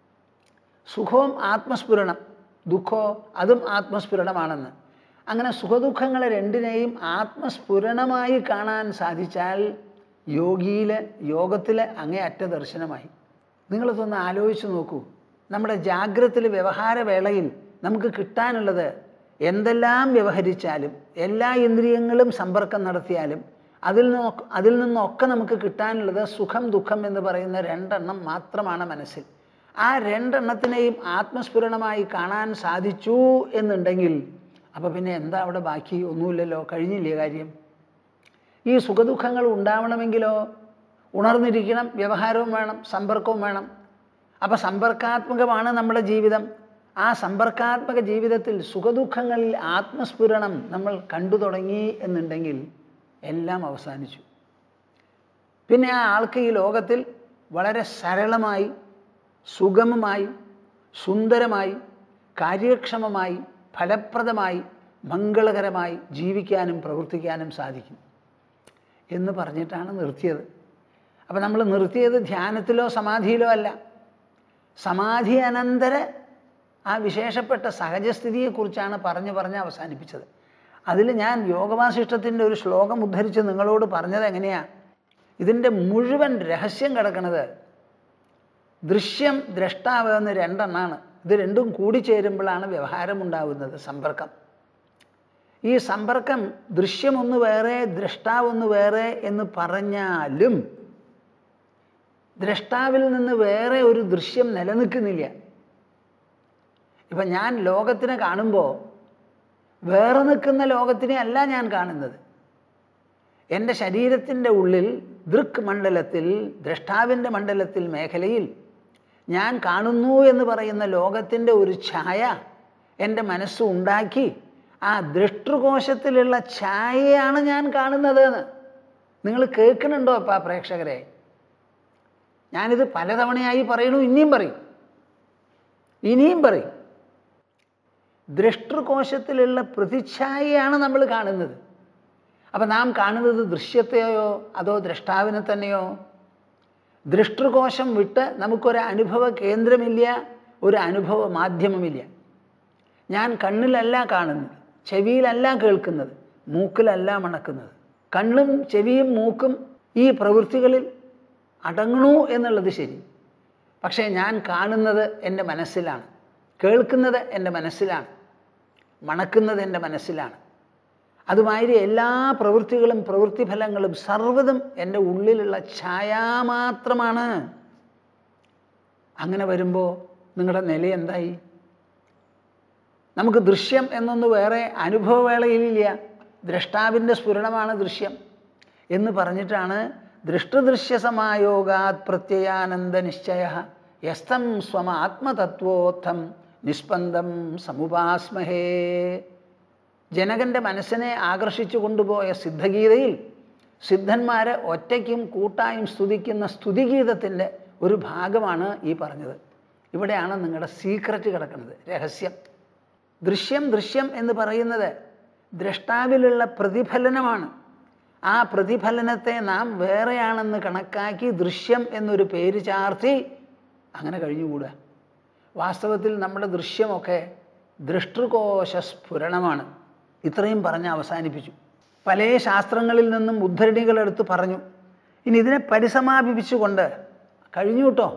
സുഖവും ആത്മസ്ഫുരണം ദുഃഖവും അതും ആത്മസ്ഫുരണമാണെന്ന് അങ്ങനെ സുഖദുഃഖങ്ങളെ രണ്ടിനെയും ആത്മസ്ഫുരണമായി കാണാൻ സാധിച്ചാൽ യോഗിയിൽ യോഗത്തിൽ അങ്ങേയറ്റ ദർശനമായി നിങ്ങളിതൊന്ന് ആലോചിച്ച് നോക്കൂ നമ്മുടെ ജാഗ്രതത്തിൽ വ്യവഹാരവേളയിൽ നമുക്ക് കിട്ടാനുള്ളത് എന്തെല്ലാം വ്യവഹരിച്ചാലും എല്ലാ ഇന്ദ്രിയങ്ങളും സമ്പർക്കം നടത്തിയാലും അതിൽ നിന്നൊക്കെ അതിൽ നിന്നൊക്കെ നമുക്ക് കിട്ടാനുള്ളത് സുഖം ദുഃഖം എന്ന് പറയുന്ന രണ്ടെണ്ണം മാത്രമാണ് മനസ്സിൽ ആ രണ്ടെണ്ണത്തിനെയും ആത്മസ്ഫുരണമായി കാണാൻ സാധിച്ചു എന്നുണ്ടെങ്കിൽ അപ്പോൾ പിന്നെ എന്താ അവിടെ ബാക്കി ഒന്നുമില്ലല്ലോ കഴിഞ്ഞില്ലേ കാര്യം ഈ സുഖദുഃഖങ്ങൾ ഉണ്ടാവണമെങ്കിലോ ഉണർന്നിരിക്കണം വ്യവഹാരവും വേണം സമ്പർക്കവും വേണം അപ്പോൾ സമ്പർക്കാത്മകമാണ് നമ്മുടെ ജീവിതം ആ സമ്പർക്കാത്മക ജീവിതത്തിൽ സുഖദുഃഖങ്ങളിൽ ആത്മസ്ഫുരണം നമ്മൾ കണ്ടു തുടങ്ങി എന്നുണ്ടെങ്കിൽ എല്ലാം അവസാനിച്ചു പിന്നെ ആ ആൾക്ക് ഈ ലോകത്തിൽ വളരെ സരളമായി സുഗമമായി സുന്ദരമായി കാര്യക്ഷമമായി ഫലപ്രദമായി മംഗളകരമായി ജീവിക്കാനും പ്രവർത്തിക്കാനും സാധിക്കും എന്ന് പറഞ്ഞിട്ടാണ് നിർത്തിയത് അപ്പോൾ നമ്മൾ നിർത്തിയത് ധ്യാനത്തിലോ സമാധിയിലോ അല്ല സമാധി അനന്തര ആ വിശേഷപ്പെട്ട സഹജസ്ഥിതിയെക്കുറിച്ചാണ് പറഞ്ഞു പറഞ്ഞ് അവസാനിപ്പിച്ചത് അതിൽ ഞാൻ യോഗവാസിഷ്ടത്തിൻ്റെ ഒരു ശ്ലോകം ഉദ്ധരിച്ച് നിങ്ങളോട് പറഞ്ഞത് എങ്ങനെയാണ് ഇതിൻ്റെ മുഴുവൻ രഹസ്യം കിടക്കുന്നത് ദൃശ്യം ദ്രഷ്ടാവ് എന്ന് രണ്ടെണ്ണാണ് ഇത് രണ്ടും കൂടിച്ചേരുമ്പോഴാണ് വ്യവഹാരമുണ്ടാവുന്നത് സമ്പർക്കം ഈ സമ്പർക്കം ദൃശ്യമൊന്ന് വേറെ ദ്രഷ്ടാവൊന്ന് വേറെ എന്ന് പറഞ്ഞാലും ദ്രഷ്ടാവിൽ നിന്ന് വേറെ ഒരു ദൃശ്യം നിലനിൽക്കുന്നില്ല ഇപ്പം ഞാൻ ലോകത്തിനെ കാണുമ്പോൾ വേറെ നിൽക്കുന്ന ലോകത്തിനെ അല്ല ഞാൻ കാണുന്നത് എൻ്റെ ശരീരത്തിൻ്റെ ഉള്ളിൽ ദൃക് മണ്ഡലത്തിൽ ദ്രഷ്ടാവിൻ്റെ മണ്ഡലത്തിൽ മേഖലയിൽ ഞാൻ കാണുന്നു എന്ന് പറയുന്ന ലോകത്തിൻ്റെ ഒരു ഛായ എൻ്റെ മനസ്സ് ഉണ്ടാക്കി ആ ദൃഷ്ടൃകോശത്തിലുള്ള ഛായയാണ് ഞാൻ കാണുന്നത് എന്ന് നിങ്ങൾ കേൾക്കുന്നുണ്ടോ അപ്പം ആ പ്രേക്ഷകരെ ഞാനിത് പലതവണയായി പറയണു ഇനിയും പറയും ഇനിയും പറയും ദൃഷ്ടൃകോശത്തിലുള്ള പ്രതിച്ഛായയാണ് നമ്മൾ കാണുന്നത് അപ്പം നാം കാണുന്നത് ദൃശ്യത്തെയോ അതോ ദ്രഷ്ടാവിനെ തന്നെയോ ദൃഷ്ടൃകോശം വിട്ട് നമുക്കൊരു അനുഭവ കേന്ദ്രമില്ല ഒരു അനുഭവ മാധ്യമമില്ല ഞാൻ കണ്ണിലല്ല കാണുന്നത് ചെവിയിലല്ല കേൾക്കുന്നത് മൂക്കിലല്ല മണക്കുന്നത് കണ്ണും ചെവിയും മൂക്കും ഈ പ്രവൃത്തികളിൽ അടങ്ങണു എന്നുള്ളത് ശരി പക്ഷേ ഞാൻ കാണുന്നത് എൻ്റെ മനസ്സിലാണ് കേൾക്കുന്നത് എൻ്റെ മനസ്സിലാണ് മണക്കുന്നത് എൻ്റെ മനസ്സിലാണ് അതുമാതിരി എല്ലാ പ്രവൃത്തികളും പ്രവൃത്തിഫലങ്ങളും സർവ്വതും എൻ്റെ ഉള്ളിലുള്ള ഛായാമാത്രമാണ് അങ്ങനെ വരുമ്പോൾ നിങ്ങളുടെ നില എന്തായി നമുക്ക് ദൃശ്യം എന്നൊന്ന് വേറെ അനുഭവവേളയിലില്ല ദ്രഷ്ടാവിൻ്റെ സ്ഫുരണമാണ് ദൃശ്യം എന്ന് പറഞ്ഞിട്ടാണ് ദൃഷ്ടദൃശ്യസമായോഗാത് പ്രത്യയാനന്ദ നിശ്ചയ യസ്തം സ്വമ ആത്മതത്വോത്ഥം നിസ്പന്ദം സമുപാസ്മഹേ ജനകൻ്റെ മനസ്സിനെ ആകർഷിച്ചു കൊണ്ടുപോയ സിദ്ധഗീതയിൽ സിദ്ധന്മാരെ ഒറ്റയ്ക്കും കൂട്ടായും സ്തുതിക്കുന്ന സ്തുതിഗീതത്തിൻ്റെ ഒരു ഭാഗമാണ് ഈ പറഞ്ഞത് ഇവിടെയാണ് നിങ്ങളുടെ സീക്രറ്റ് കിടക്കുന്നത് രഹസ്യം ദൃശ്യം ദൃശ്യം എന്ന് പറയുന്നത് ദ്രഷ്ടാവിലുള്ള പ്രതിഫലനമാണ് ആ പ്രതിഫലനത്തെ നാം വേറെയാണെന്ന് കണക്കാക്കി ദൃശ്യം എന്നൊരു പേര് ചാർത്തി അങ്ങനെ കഴിഞ്ഞുകൂടുക വാസ്തവത്തിൽ നമ്മുടെ ദൃശ്യമൊക്കെ ദൃഷ്ടൃകോശ സ്ഫുരണമാണ് ഇത്രയും പറഞ്ഞ് അവസാനിപ്പിച്ചു പല ശാസ്ത്രങ്ങളിൽ നിന്നും ഉദ്ധരണികളെടുത്ത് പറഞ്ഞു ഇനി ഇതിനെ പരിസമാപിപ്പിച്ചുകൊണ്ട് കഴിഞ്ഞു കേട്ടോ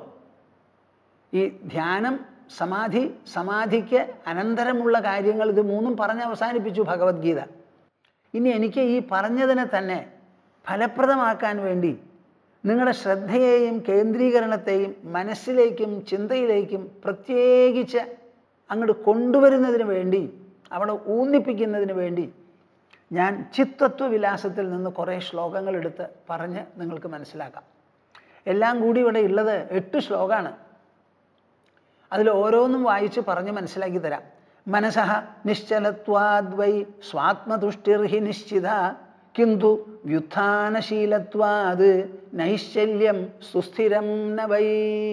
ഈ ധ്യാനം സമാധി സമാധിക്ക് അനന്തരമുള്ള കാര്യങ്ങൾ ഇത് മൂന്നും പറഞ്ഞ് അവസാനിപ്പിച്ചു ഭഗവത്ഗീത ഇനി എനിക്ക് ഈ പറഞ്ഞതിനെ തന്നെ ഫലപ്രദമാക്കാൻ വേണ്ടി നിങ്ങളുടെ ശ്രദ്ധയെയും കേന്ദ്രീകരണത്തെയും മനസ്സിലേക്കും ചിന്തയിലേക്കും പ്രത്യേകിച്ച് അങ്ങോട്ട് കൊണ്ടുവരുന്നതിന് വേണ്ടി അവിടെ ഊന്നിപ്പിക്കുന്നതിന് വേണ്ടി ഞാൻ ചിത്തത്വവിലാസത്തിൽ നിന്ന് കുറേ ശ്ലോകങ്ങൾ എടുത്ത് പറഞ്ഞ് നിങ്ങൾക്ക് മനസ്സിലാക്കാം എല്ലാം കൂടി ഇവിടെ ഉള്ളത് എട്ട് ശ്ലോകമാണ് അതിൽ ഓരോന്നും വായിച്ച് പറഞ്ഞ് മനസ്സിലാക്കി തരാം മനസഹ നിശ്ചലത്വാദ്വൈ സ്വാത്മതുഷ്ടിർഹി നിശ്ചിത കിന്തു വ്യുത്ഥാനശീലത്വാത് നൈശ്ചല്യം സുസ്ഥിരം ന വൈ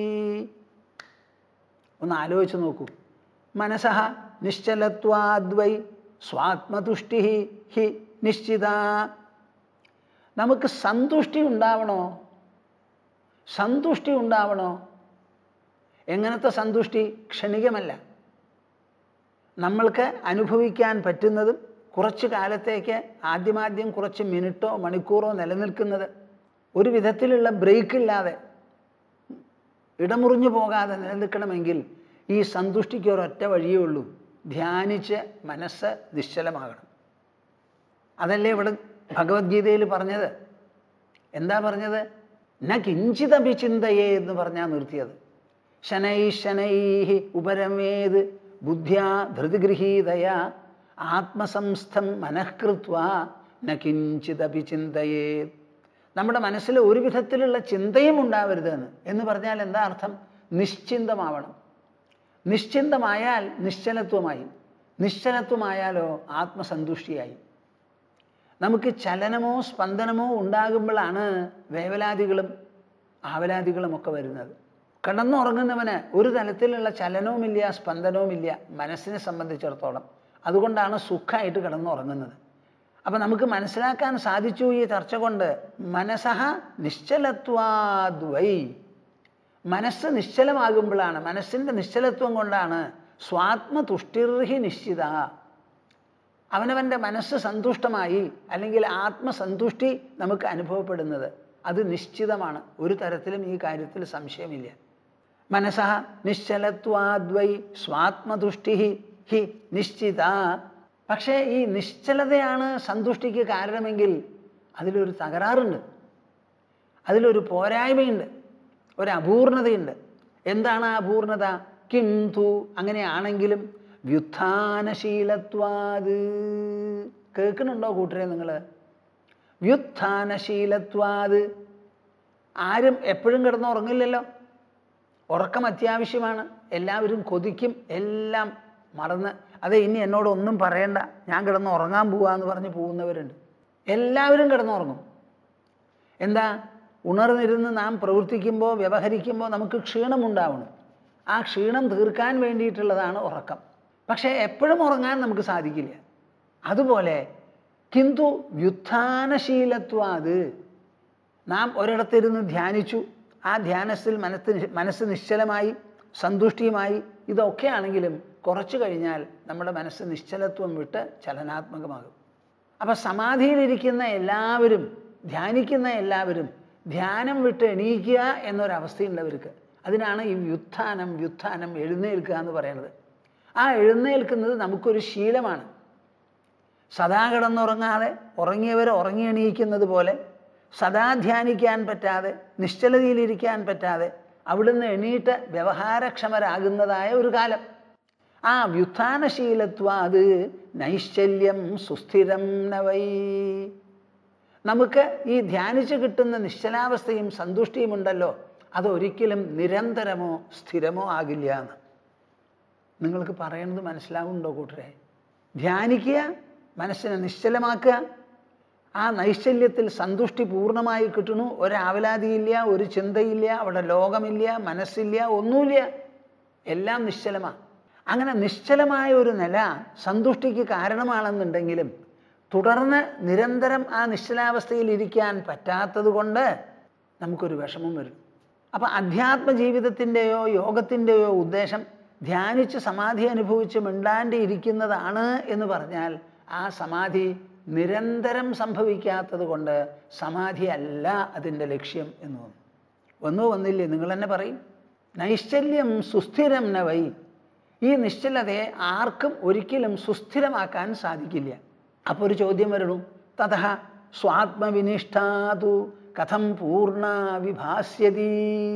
ഒന്ന് ആലോചിച്ച് നോക്കൂ മനസഹ നിശ്ചലത്വാദ്വൈ സ്വാത്മതുഷ്ടി ഹി നിശ്ചിത നമുക്ക് സന്തുഷ്ടി ഉണ്ടാവണോ സന്തുഷ്ടി ഉണ്ടാവണോ എങ്ങനത്തെ സന്തുഷ്ടി ക്ഷണികമല്ല നമ്മൾക്ക് അനുഭവിക്കാൻ പറ്റുന്നതും കുറച്ച് കാലത്തേക്ക് ആദ്യമാദ്യം കുറച്ച് മിനിറ്റോ മണിക്കൂറോ നിലനിൽക്കുന്നത് ഒരു വിധത്തിലുള്ള ബ്രേക്ക് ഇല്ലാതെ ഇടമുറിഞ്ഞു പോകാതെ നിലനിൽക്കണമെങ്കിൽ ഈ സന്തുഷ്ടിക്ക് ഒരൊറ്റ വഴിയേ ഉള്ളൂ ധ്യാനിച്ച് മനസ്സ് നിശ്ചലമാകണം അതല്ലേ ഇവിടെ ഭഗവത്ഗീതയിൽ പറഞ്ഞത് എന്താ പറഞ്ഞത് ന കിഞ്ചിതപി ചിന്തയേ എന്ന് പറഞ്ഞാൽ നിർത്തിയത് ശനൈ ശനൈ ഉപരമേത് ബുദ്ധ്യാ ധൃതിഗൃഹീതയ ആത്മസംസ്ഥം മനഃകൃത്വ ന കിഞ്ചിതപി ചിന്തയേ നമ്മുടെ മനസ്സിൽ ഒരു വിധത്തിലുള്ള ചിന്തയും ഉണ്ടാവരുത് എന്ന് എന്ന് പറഞ്ഞാൽ എന്താ അർത്ഥം നിശ്ചിന്തമാവണം നിശ്ചിന്തമായാൽ നിശ്ചലത്വമായി നിശ്ചലത്വമായാലോ ആത്മസന്തുഷ്ടിയായി നമുക്ക് ചലനമോ സ്പന്ദനമോ ഉണ്ടാകുമ്പോഴാണ് വേവലാദികളും ആവലാദികളും ഒക്കെ വരുന്നത് കിടന്നുറങ്ങുന്നവന് ഒരു തലത്തിലുള്ള ചലനവുമില്ല സ്പന്ദനവുമില്ല മനസ്സിനെ സംബന്ധിച്ചിടത്തോളം അതുകൊണ്ടാണ് സുഖമായിട്ട് കിടന്നുറങ്ങുന്നത് അപ്പം നമുക്ക് മനസ്സിലാക്കാൻ സാധിച്ചു ഈ ചർച്ച കൊണ്ട് മനസ്സഹ നിശ്ചലത്വാദ്വൈ മനസ്സ് നിശ്ചലമാകുമ്പോഴാണ് മനസ്സിൻ്റെ നിശ്ചലത്വം കൊണ്ടാണ് സ്വാത്മതുഷ്ടിർഹി നിശ്ചിത അവനവൻ്റെ മനസ്സ് സന്തുഷ്ടമായി അല്ലെങ്കിൽ ആത്മസന്തുഷ്ടി നമുക്ക് അനുഭവപ്പെടുന്നത് അത് നിശ്ചിതമാണ് ഒരു തരത്തിലും ഈ കാര്യത്തിൽ സംശയമില്ല മനസ്സ നിശ്ചലത്വാദ്വൈ സ്വാത്മതുഷ്ടി ഹി നിശ്ചിത പക്ഷേ ഈ നിശ്ചലതയാണ് സന്തുഷ്ടിക്ക് കാരണമെങ്കിൽ അതിലൊരു തകരാറുണ്ട് അതിലൊരു പോരായ്മയുണ്ട് ഒരു അപൂർണതയുണ്ട് എന്താണ് ആ അപൂർണത കിം തു അങ്ങനെയാണെങ്കിലും വ്യുത്ഥാനശീലത്വാത് കേൾക്കുന്നുണ്ടോ കൂട്ടരെ നിങ്ങൾ വ്യുത്ഥാനശീലത്വാത് ആരും എപ്പോഴും കിടന്നുറങ്ങില്ലല്ലോ ഉറക്കം അത്യാവശ്യമാണ് എല്ലാവരും കൊതിക്കും എല്ലാം മറന്ന് അതെ ഇനി എന്നോട് ഒന്നും പറയണ്ട ഞാൻ കിടന്ന് ഉറങ്ങാൻ പോവാന്ന് പറഞ്ഞ് പോകുന്നവരുണ്ട് എല്ലാവരും കിടന്നുറങ്ങും എന്താ ഉണർന്നിരുന്ന് നാം പ്രവർത്തിക്കുമ്പോൾ വ്യവഹരിക്കുമ്പോൾ നമുക്ക് ക്ഷീണമുണ്ടാവണം ആ ക്ഷീണം തീർക്കാൻ വേണ്ടിയിട്ടുള്ളതാണ് ഉറക്കം പക്ഷേ എപ്പോഴും ഉറങ്ങാൻ നമുക്ക് സാധിക്കില്ല അതുപോലെ കിന്തു വ്യുത്ഥാനശീലത്വാത് നാം ഒരിടത്തിരുന്ന് ധ്യാനിച്ചു ആ ധ്യാനത്തിൽ മനസ്സ് മനസ്സ് നിശ്ചലമായി സന്തുഷ്ടിയുമായി ഇതൊക്കെ ആണെങ്കിലും കുറച്ചു കഴിഞ്ഞാൽ നമ്മുടെ മനസ്സ് നിശ്ചലത്വം വിട്ട് ചലനാത്മകമാകും അപ്പം സമാധിയിലിരിക്കുന്ന എല്ലാവരും ധ്യാനിക്കുന്ന എല്ലാവരും ധ്യാനം വിട്ട് എണീക്കുക എന്നൊരവസ്ഥയുള്ളവർക്ക് അതിനാണ് ഈ വ്യുത്ഥാനം വ്യുത്ഥാനം എഴുന്നേൽക്കുക എന്ന് പറയുന്നത് ആ എഴുന്നേൽക്കുന്നത് നമുക്കൊരു ശീലമാണ് സദാ കിടന്നുറങ്ങാതെ ഉറങ്ങിയവർ ഉറങ്ങി എണീക്കുന്നത് പോലെ സദാ ധ്യാനിക്കാൻ പറ്റാതെ നിശ്ചലതയിലിരിക്കാൻ പറ്റാതെ അവിടുന്ന് എണീറ്റ് വ്യവഹാരക്ഷമരാകുന്നതായ ഒരു കാലം ആ വ്യുത്ഥാനശീലത്വ അത് നൈശ്ചല്യം സുസ്ഥിരം നവൈ നമുക്ക് ഈ ധ്യാനിച്ച് കിട്ടുന്ന നിശ്ചലാവസ്ഥയും സന്തുഷ്ടിയും ഉണ്ടല്ലോ അതൊരിക്കലും നിരന്തരമോ സ്ഥിരമോ ആകില്ല എന്ന് നിങ്ങൾക്ക് പറയുന്നത് മനസ്സിലാവുന്നുണ്ടോ കൂട്ടരെ ധ്യാനിക്കുക മനസ്സിനെ നിശ്ചലമാക്കുക ആ നൈശ്ചല്യത്തിൽ സന്തുഷ്ടി പൂർണ്ണമായി കിട്ടുന്നു ഒരാവലാതിയില്ല ഒരു ചിന്തയില്ല അവിടെ ലോകമില്ല മനസ്സില്ല ഒന്നുമില്ല എല്ലാം നിശ്ചലമാണ് അങ്ങനെ നിശ്ചലമായ ഒരു നില സന്തുഷ്ടിക്ക് കാരണമാണെന്നുണ്ടെങ്കിലും തുടർന്ന് നിരന്തരം ആ നിശ്ചലാവസ്ഥയിൽ ഇരിക്കാൻ പറ്റാത്തത് കൊണ്ട് നമുക്കൊരു വിഷമം വരും അപ്പം അധ്യാത്മ ജീവിതത്തിൻ്റെയോ യോഗത്തിൻ്റെയോ ഉദ്ദേശം ധ്യാനിച്ച് സമാധി അനുഭവിച്ച് മിണ്ടാണ്ട് ഇരിക്കുന്നതാണ് എന്ന് പറഞ്ഞാൽ ആ സമാധി നിരന്തരം സംഭവിക്കാത്തത് കൊണ്ട് സമാധി അല്ല അതിൻ്റെ ലക്ഷ്യം എന്ന് വന്നു വന്നു വന്നില്ലേ നിങ്ങൾ തന്നെ പറയും നൈശ്ചല്യം സുസ്ഥിരം നവൈ ഈ നിശ്ചലതയെ ആർക്കും ഒരിക്കലും സുസ്ഥിരമാക്കാൻ സാധിക്കില്ല അപ്പോൾ ഒരു ചോദ്യം വരണു തഥ സ്വാത്മവിനിഷ്ഠാതു കഥം പൂർണ്ണ വിഭാസ്യതി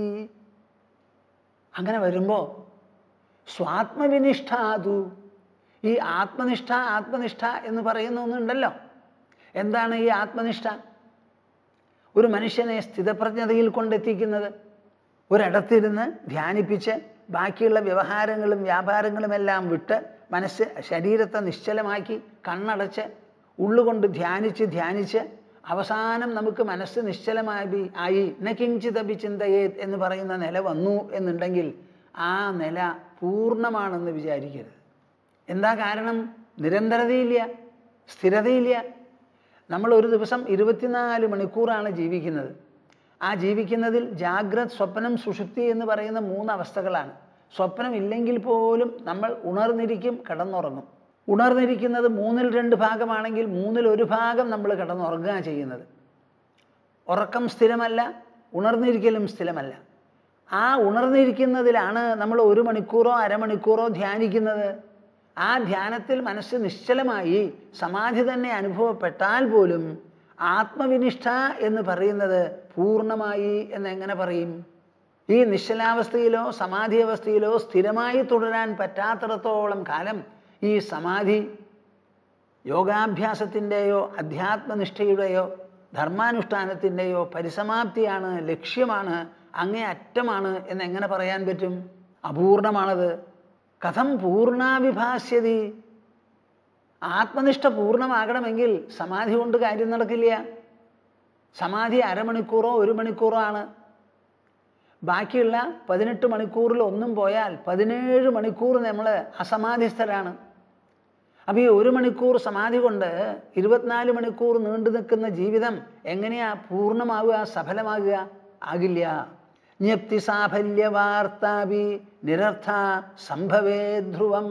അങ്ങനെ വരുമ്പോൾ സ്വാത്മവിനിഷ്ഠാതു ഈ ആത്മനിഷ്ഠ ആത്മനിഷ്ഠ എന്ന് പറയുന്ന ഒന്നുണ്ടല്ലോ എന്താണ് ഈ ആത്മനിഷ്ഠ ഒരു മനുഷ്യനെ സ്ഥിതപ്രജ്ഞതയിൽ കൊണ്ടെത്തിക്കുന്നത് ഒരിടത്തിരുന്ന് ധ്യാനിപ്പിച്ച് ബാക്കിയുള്ള വ്യവഹാരങ്ങളും വ്യാപാരങ്ങളും എല്ലാം വിട്ട് മനസ്സ് ശരീരത്തെ നിശ്ചലമാക്കി കണ്ണടച്ച് ഉള്ളുകൊണ്ട് ധ്യാനിച്ച് ധ്യാനിച്ച് അവസാനം നമുക്ക് മനസ്സ് നിശ്ചലമായി ആയി ന കിഞ്ചിതപി ചിന്തയേ എന്ന് പറയുന്ന നില വന്നു എന്നുണ്ടെങ്കിൽ ആ നില പൂർണ്ണമാണെന്ന് വിചാരിക്കരുത് എന്താ കാരണം നിരന്തരതയില്ല സ്ഥിരതയില്ല നമ്മൾ ഒരു ദിവസം ഇരുപത്തിനാല് മണിക്കൂറാണ് ജീവിക്കുന്നത് ആ ജീവിക്കുന്നതിൽ ജാഗ്രത് സ്വപ്നം സുഷുപ്തി എന്ന് പറയുന്ന മൂന്ന് അവസ്ഥകളാണ് സ്വപ്നം ഇല്ലെങ്കിൽ പോലും നമ്മൾ ഉണർന്നിരിക്കും കിടന്നുറങ്ങും ഉണർന്നിരിക്കുന്നത് മൂന്നിൽ രണ്ട് ഭാഗമാണെങ്കിൽ മൂന്നിൽ ഒരു ഭാഗം നമ്മൾ കിടന്നുറങ്ങുക ചെയ്യുന്നത് ഉറക്കം സ്ഥിരമല്ല ഉണർന്നിരിക്കലും സ്ഥിരമല്ല ആ ഉണർന്നിരിക്കുന്നതിലാണ് നമ്മൾ ഒരു മണിക്കൂറോ അരമണിക്കൂറോ ധ്യാനിക്കുന്നത് ആ ധ്യാനത്തിൽ മനസ്സ് നിശ്ചലമായി സമാധി തന്നെ അനുഭവപ്പെട്ടാൽ പോലും ആത്മവിനിഷ്ഠ എന്ന് പറയുന്നത് പൂർണ്ണമായി എന്ന് എങ്ങനെ പറയും ഈ നിശ്ചലാവസ്ഥയിലോ സമാധി അവസ്ഥയിലോ സ്ഥിരമായി തുടരാൻ പറ്റാത്തിടത്തോളം കാലം ഈ സമാധി യോഗാഭ്യാസത്തിൻ്റെയോ അധ്യാത്മനിഷ്ഠയുടെയോ ധർമാനുഷ്ഠാനത്തിൻ്റെയോ പരിസമാപ്തിയാണ് ലക്ഷ്യമാണ് അങ്ങേ അറ്റമാണ് എന്ന് എങ്ങനെ പറയാൻ പറ്റും അപൂർണമാണത് കഥം പൂർണ്ണാവിഭാസ്യതി ആത്മനിഷ്ഠ പൂർണ്ണമാകണമെങ്കിൽ സമാധി കൊണ്ട് കാര്യം നടക്കില്ല സമാധി അരമണിക്കൂറോ ഒരു മണിക്കൂറോ ആണ് ബാക്കിയുള്ള പതിനെട്ട് മണിക്കൂറിൽ ഒന്നും പോയാൽ പതിനേഴ് മണിക്കൂർ നമ്മൾ അസമാധിസ്ഥരാണ് അപ്പോൾ ഈ ഒരു മണിക്കൂർ സമാധി കൊണ്ട് ഇരുപത്തിനാല് മണിക്കൂർ നീണ്ടു നിൽക്കുന്ന ജീവിതം എങ്ങനെയാ പൂർണ്ണമാവുക സഫലമാകുക ആകില്ല ജ്ഞപ്തി സാഫല്യ വാർത്താവി നിരർത്ഥ സംഭവേ ധ്രുവം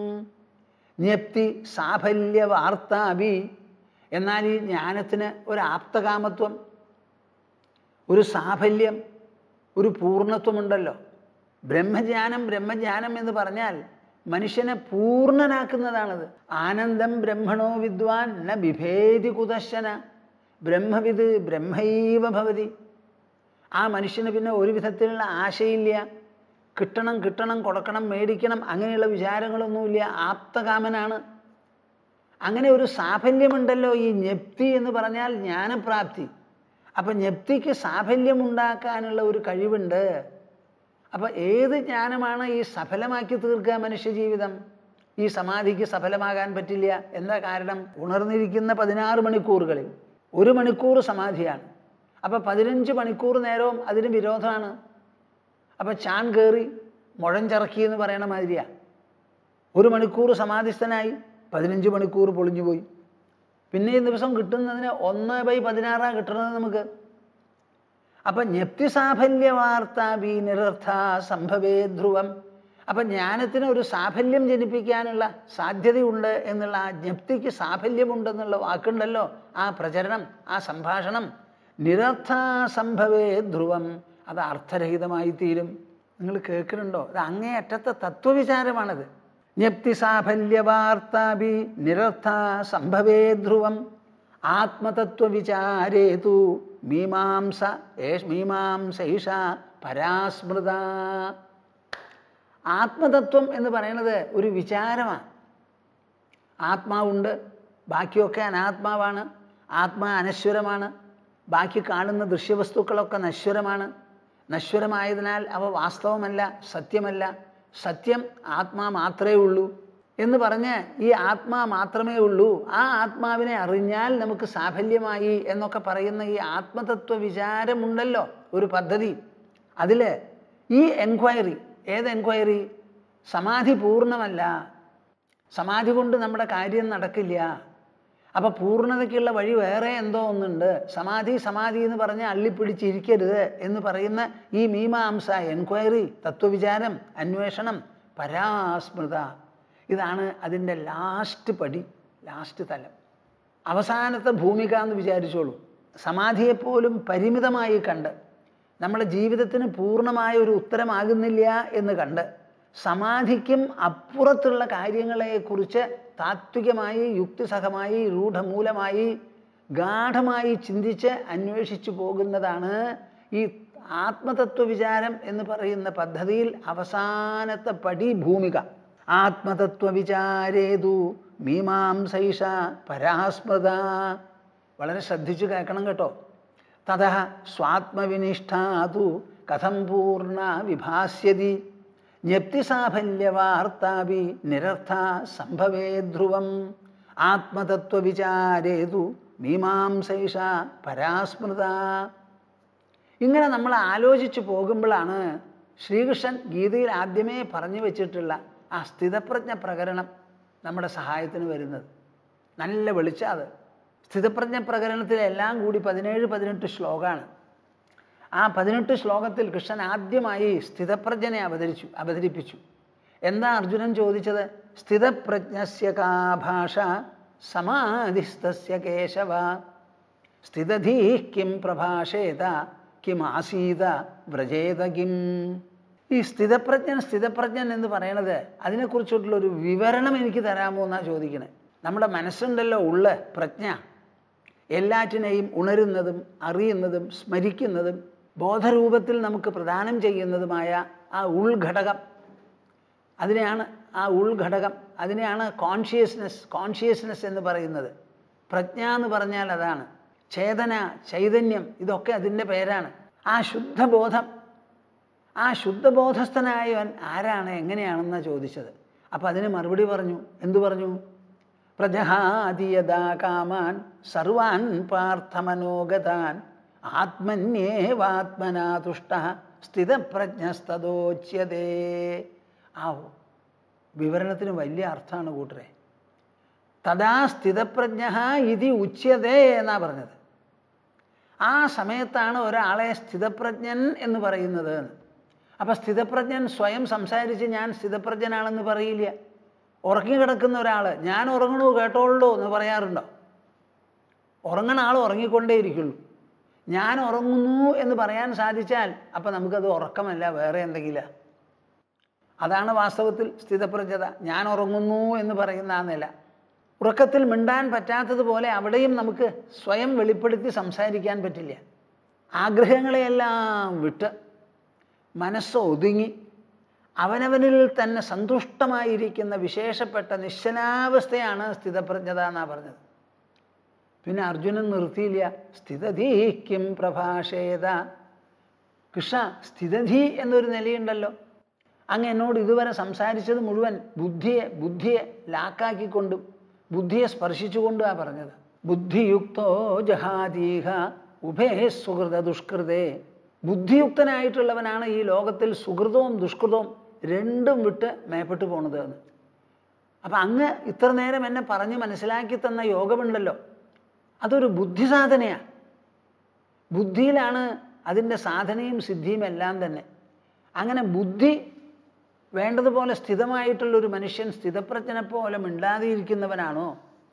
ജ്ഞപ്തി സാഫല്യ വാർത്താവി എന്നാൽ ഈ ജ്ഞാനത്തിന് ഒരു ആപ്തകാമത്വം ഒരു സാഫല്യം ഒരു പൂർണ്ണത്വമുണ്ടല്ലോ ബ്രഹ്മജ്ഞാനം ബ്രഹ്മജ്ഞാനം എന്ന് പറഞ്ഞാൽ മനുഷ്യനെ പൂർണ്ണനാക്കുന്നതാണത് ആനന്ദം ബ്രഹ്മണോ വിദ്വാൻ ന ബിഭേതി കുതശന ബ്രഹ്മവിത് ബ്രഹ്മൈവ ഭവതി ആ മനുഷ്യന് പിന്നെ ഒരു വിധത്തിലുള്ള ആശയില്ല കിട്ടണം കിട്ടണം കൊടുക്കണം മേടിക്കണം അങ്ങനെയുള്ള വിചാരങ്ങളൊന്നുമില്ല ആപ്തകാമനാണ് അങ്ങനെ ഒരു സാഫല്യമുണ്ടല്ലോ ഈ ജ്ഞപ്തി എന്ന് പറഞ്ഞാൽ ജ്ഞാനപ്രാപ്തി അപ്പം ജ്ഞപ്തിക്ക് സാഫല്യമുണ്ടാക്കാനുള്ള ഒരു കഴിവുണ്ട് അപ്പം ഏത് ജ്ഞാനമാണ് ഈ സഫലമാക്കി തീർക്കുക മനുഷ്യജീവിതം ഈ സമാധിക്ക് സഫലമാകാൻ പറ്റില്ല എന്താ കാരണം ഉണർന്നിരിക്കുന്ന പതിനാറ് മണിക്കൂറുകളിൽ ഒരു മണിക്കൂർ സമാധിയാണ് അപ്പം പതിനഞ്ച് മണിക്കൂർ നേരവും അതിന് വിരോധമാണ് അപ്പം ചാൻ കയറി മുഴഞ്ചറക്കി എന്ന് പറയണ മാതിരിയാണ് ഒരു മണിക്കൂർ സമാധിസ്ഥനായി പതിനഞ്ച് മണിക്കൂർ പൊളിഞ്ഞുപോയി പിന്നെ ഈ ദിവസം കിട്ടുന്നതിന് ഒന്ന് ബൈ പതിനാറാണ് കിട്ടുന്നത് നമുക്ക് അപ്പം ജ്ഞപ്തി സാഫല്യ വാർത്താബി നിരർത്ഥ സംഭവേ ധ്രുവം അപ്പം ജ്ഞാനത്തിന് ഒരു സാഫല്യം ജനിപ്പിക്കാനുള്ള സാധ്യതയുണ്ട് എന്നുള്ള ആ ജ്ഞപ്തിക്ക് സാഫല്യമുണ്ടെന്നുള്ള വാക്കുണ്ടല്ലോ ആ പ്രചരണം ആ സംഭാഷണം നിരർത്ഥ സംഭവേ ധ്രുവം അത് അർത്ഥരഹിതമായി തീരും നിങ്ങൾ കേൾക്കുന്നുണ്ടോ അത് അങ്ങേയറ്റത്തെ തത്വവിചാരമാണത് ജ്ഞപ്തി സാഫല്യ വാർത്താബി നിരർത്ഥ സംഭവേ ധ്രുവം ആത്മതത്വവിചാരേതു മീമാംസ ഏഷ് മീമാംസൈഷ പരാസ്മൃത ആത്മതത്വം എന്ന് പറയുന്നത് ഒരു വിചാരമാണ് ആത്മാവുണ്ട് ബാക്കിയൊക്കെ അനാത്മാവാണ് ആത്മാ അനശ്വരമാണ് ബാക്കി കാണുന്ന ദൃശ്യവസ്തുക്കളൊക്കെ നശ്വരമാണ് നശ്വരമായതിനാൽ അവ വാസ്തവമല്ല സത്യമല്ല സത്യം ആത്മാ മാത്രമേ ഉള്ളൂ എന്ന് പറഞ്ഞ് ഈ ആത്മാ മാത്രമേ ഉള്ളൂ ആ ആത്മാവിനെ അറിഞ്ഞാൽ നമുക്ക് സാഫല്യമായി എന്നൊക്കെ പറയുന്ന ഈ ആത്മതത്വ വിചാരമുണ്ടല്ലോ ഒരു പദ്ധതി അതിൽ ഈ എൻക്വയറി ഏത് എൻക്വയറി സമാധി പൂർണ്ണമല്ല സമാധി കൊണ്ട് നമ്മുടെ കാര്യം നടക്കില്ല അപ്പോൾ പൂർണ്ണതയ്ക്കുള്ള വഴി വേറെ എന്തോ ഒന്നുണ്ട് സമാധി സമാധി എന്ന് പറഞ്ഞ് അള്ളിപ്പിടിച്ചിരിക്കരുത് എന്ന് പറയുന്ന ഈ മീമാംസ എൻക്വയറി തത്വവിചാരം അന്വേഷണം പരാസ്മൃത ഇതാണ് അതിൻ്റെ ലാസ്റ്റ് പടി ലാസ്റ്റ് തലം അവസാനത്തെ ഭൂമിക എന്ന് വിചാരിച്ചോളൂ സമാധിയെപ്പോലും പരിമിതമായി കണ്ട് നമ്മുടെ ജീവിതത്തിന് പൂർണ്ണമായ ഒരു ഉത്തരമാകുന്നില്ല എന്ന് കണ്ട് സമാധിക്കും അപ്പുറത്തുള്ള കാര്യങ്ങളെക്കുറിച്ച് താത്വികമായി യുക്തിസഹമായി രൂഢമൂലമായി ഗാഠമായി ചിന്തിച്ച് അന്വേഷിച്ചു പോകുന്നതാണ് ഈ ആത്മതത്വ വിചാരം എന്ന് പറയുന്ന പദ്ധതിയിൽ അവസാനത്തെ പടി ഭൂമിക ആത്മതത്വ വിചാരേതു മീമാംസൈഷ പരാസ്മൃത വളരെ ശ്രദ്ധിച്ചു കേൾക്കണം കേട്ടോ തഥ സ്വാത്മവിനിഷ്ഠാതു കഥം പൂർണ്ണ വിഭാസ്യതി ജ്ഞപ്തിസാഫല്യവാർത്താപി നിരർത്ഥ സംഭവേ ധ്രുവം ആത്മതത്വവിചാരേതു മീമാംസൈഷ പരാസ്മൃത ഇങ്ങനെ നമ്മൾ ആലോചിച്ചു പോകുമ്പോഴാണ് ശ്രീകൃഷ്ണൻ ഗീതയിൽ ആദ്യമേ പറഞ്ഞു വെച്ചിട്ടുള്ള ആ സ്ഥിതപ്രജ്ഞ പ്രകരണം നമ്മുടെ സഹായത്തിന് വരുന്നത് നല്ല വെളിച്ചം അത് സ്ഥിതപ്രജ്ഞ പ്രകരണത്തിലെല്ലാം കൂടി പതിനേഴ് പതിനെട്ട് ശ്ലോകമാണ് ആ പതിനെട്ട് ശ്ലോകത്തിൽ കൃഷ്ണൻ ആദ്യമായി സ്ഥിതപ്രജ്ഞനെ അവതരിച്ചു അവതരിപ്പിച്ചു എന്താ അർജുനൻ ചോദിച്ചത് സ്ഥിതപ്രജ്ഞസ്യ കാ ഭാഷ സമാധിസ്തസ്യ കേശവ സ്ഥിതധീ കിം പ്രഭാഷേത കിം ആസീത വ്രജേത കിം ഈ സ്ഥിതപ്രജ്ഞൻ സ്ഥിതപ്രജ്ഞൻ എന്ന് പറയണത് അതിനെക്കുറിച്ചിട്ടുള്ള ഒരു വിവരണം എനിക്ക് തരാമോ എന്നാണ് ചോദിക്കണേ നമ്മുടെ മനസ്സുണ്ടല്ലോ ഉള്ള പ്രജ്ഞ എല്ലാറ്റിനെയും ഉണരുന്നതും അറിയുന്നതും സ്മരിക്കുന്നതും ബോധരൂപത്തിൽ നമുക്ക് പ്രദാനം ചെയ്യുന്നതുമായ ആ ഉൾഘടകം അതിനെയാണ് ആ ഉൾഘടകം അതിനെയാണ് കോൺഷ്യസ്നെസ് കോൺഷ്യസ്നെസ് എന്ന് പറയുന്നത് പ്രജ്ഞ എന്ന് പറഞ്ഞാൽ അതാണ് ചേതന ചൈതന്യം ഇതൊക്കെ അതിൻ്റെ പേരാണ് ആ ശുദ്ധബോധം ആ ശുദ്ധബോധസ്ഥനായവൻ ആരാണ് എങ്ങനെയാണെന്നാണ് ചോദിച്ചത് അപ്പം അതിന് മറുപടി പറഞ്ഞു എന്തു പറഞ്ഞു പ്രജഹാതിയതാ കാമാൻ സർവാൻ പാർത്ഥമനോഗതാൻ ആത്മന്യേവാത്മനാ തുഷ്ട സ്ഥിതപ്രജ്ഞസ്തോച്യതേ ആ വിവരണത്തിന് വലിയ അർത്ഥമാണ് കൂട്ടരെ തഥാ സ്ഥിതപ്രജ്ഞ ഇതി ഉച്യതേ എന്നാ പറഞ്ഞത് ആ സമയത്താണ് ഒരാളെ സ്ഥിതപ്രജ്ഞൻ എന്ന് പറയുന്നത് എന്ന് അപ്പം സ്ഥിതപ്രജ്ഞൻ സ്വയം സംസാരിച്ച് ഞാൻ സ്ഥിതപ്രജ്ഞനാണെന്ന് പറയില്ല ഉറങ്ങി കിടക്കുന്ന ഒരാൾ ഞാൻ ഉറങ്ങണു കേട്ടോളൂ എന്ന് പറയാറുണ്ടോ ഉറങ്ങണ ആൾ ഉറങ്ങിക്കൊണ്ടേയിരിക്കുള്ളൂ ഞാൻ ഉറങ്ങുന്നു എന്ന് പറയാൻ സാധിച്ചാൽ അപ്പം നമുക്കത് ഉറക്കമല്ല വേറെ എന്തെങ്കിലും അതാണ് വാസ്തവത്തിൽ സ്ഥിതപ്രജ്ഞത ഞാൻ ഉറങ്ങുന്നു എന്ന് പറയുന്ന ആ നില ഉറക്കത്തിൽ മിണ്ടാൻ പറ്റാത്തതുപോലെ അവിടെയും നമുക്ക് സ്വയം വെളിപ്പെടുത്തി സംസാരിക്കാൻ പറ്റില്ല ആഗ്രഹങ്ങളെയെല്ലാം വിട്ട് മനസ്സ് ഒതുങ്ങി അവനവനിൽ തന്നെ സന്തുഷ്ടമായിരിക്കുന്ന വിശേഷപ്പെട്ട നിശ്ചലാവസ്ഥയാണ് സ്ഥിതപ്രജ്ഞത എന്നാണ് പറഞ്ഞത് പിന്നെ അർജുനൻ നിർത്തിയില്ല സ്ഥിതധീക്കും പ്രഭാഷേത കൃഷ്ണ സ്ഥിതധി എന്നൊരു നിലയുണ്ടല്ലോ അങ്ങ് എന്നോട് ഇതുവരെ സംസാരിച്ചത് മുഴുവൻ ബുദ്ധിയെ ബുദ്ധിയെ ലാക്കാക്കിക്കൊണ്ടും ബുദ്ധിയെ സ്പർശിച്ചുകൊണ്ടുമാണ് പറഞ്ഞത് ബുദ്ധിയുക്തോ ജഹാദീഹ ഉഭേ സുഹൃത ദുഷ്കൃതേ ബുദ്ധിയുക്തനായിട്ടുള്ളവനാണ് ഈ ലോകത്തിൽ സുഹൃതവും ദുഷ്കൃതവും രണ്ടും വിട്ട് മേപ്പെട്ട് പോണത് എന്ന് അപ്പം അങ്ങ് ഇത്ര നേരം എന്നെ പറഞ്ഞ് മനസ്സിലാക്കി തന്ന യോഗമുണ്ടല്ലോ അതൊരു ബുദ്ധി സാധനയാണ് ബുദ്ധിയിലാണ് അതിൻ്റെ സാധനയും സിദ്ധിയും എല്ലാം തന്നെ അങ്ങനെ ബുദ്ധി വേണ്ടതുപോലെ സ്ഥിതമായിട്ടുള്ളൊരു മനുഷ്യൻ സ്ഥിതപ്രജ്ഞനെ പോലെ മിണ്ടാതിരിക്കുന്നവനാണോ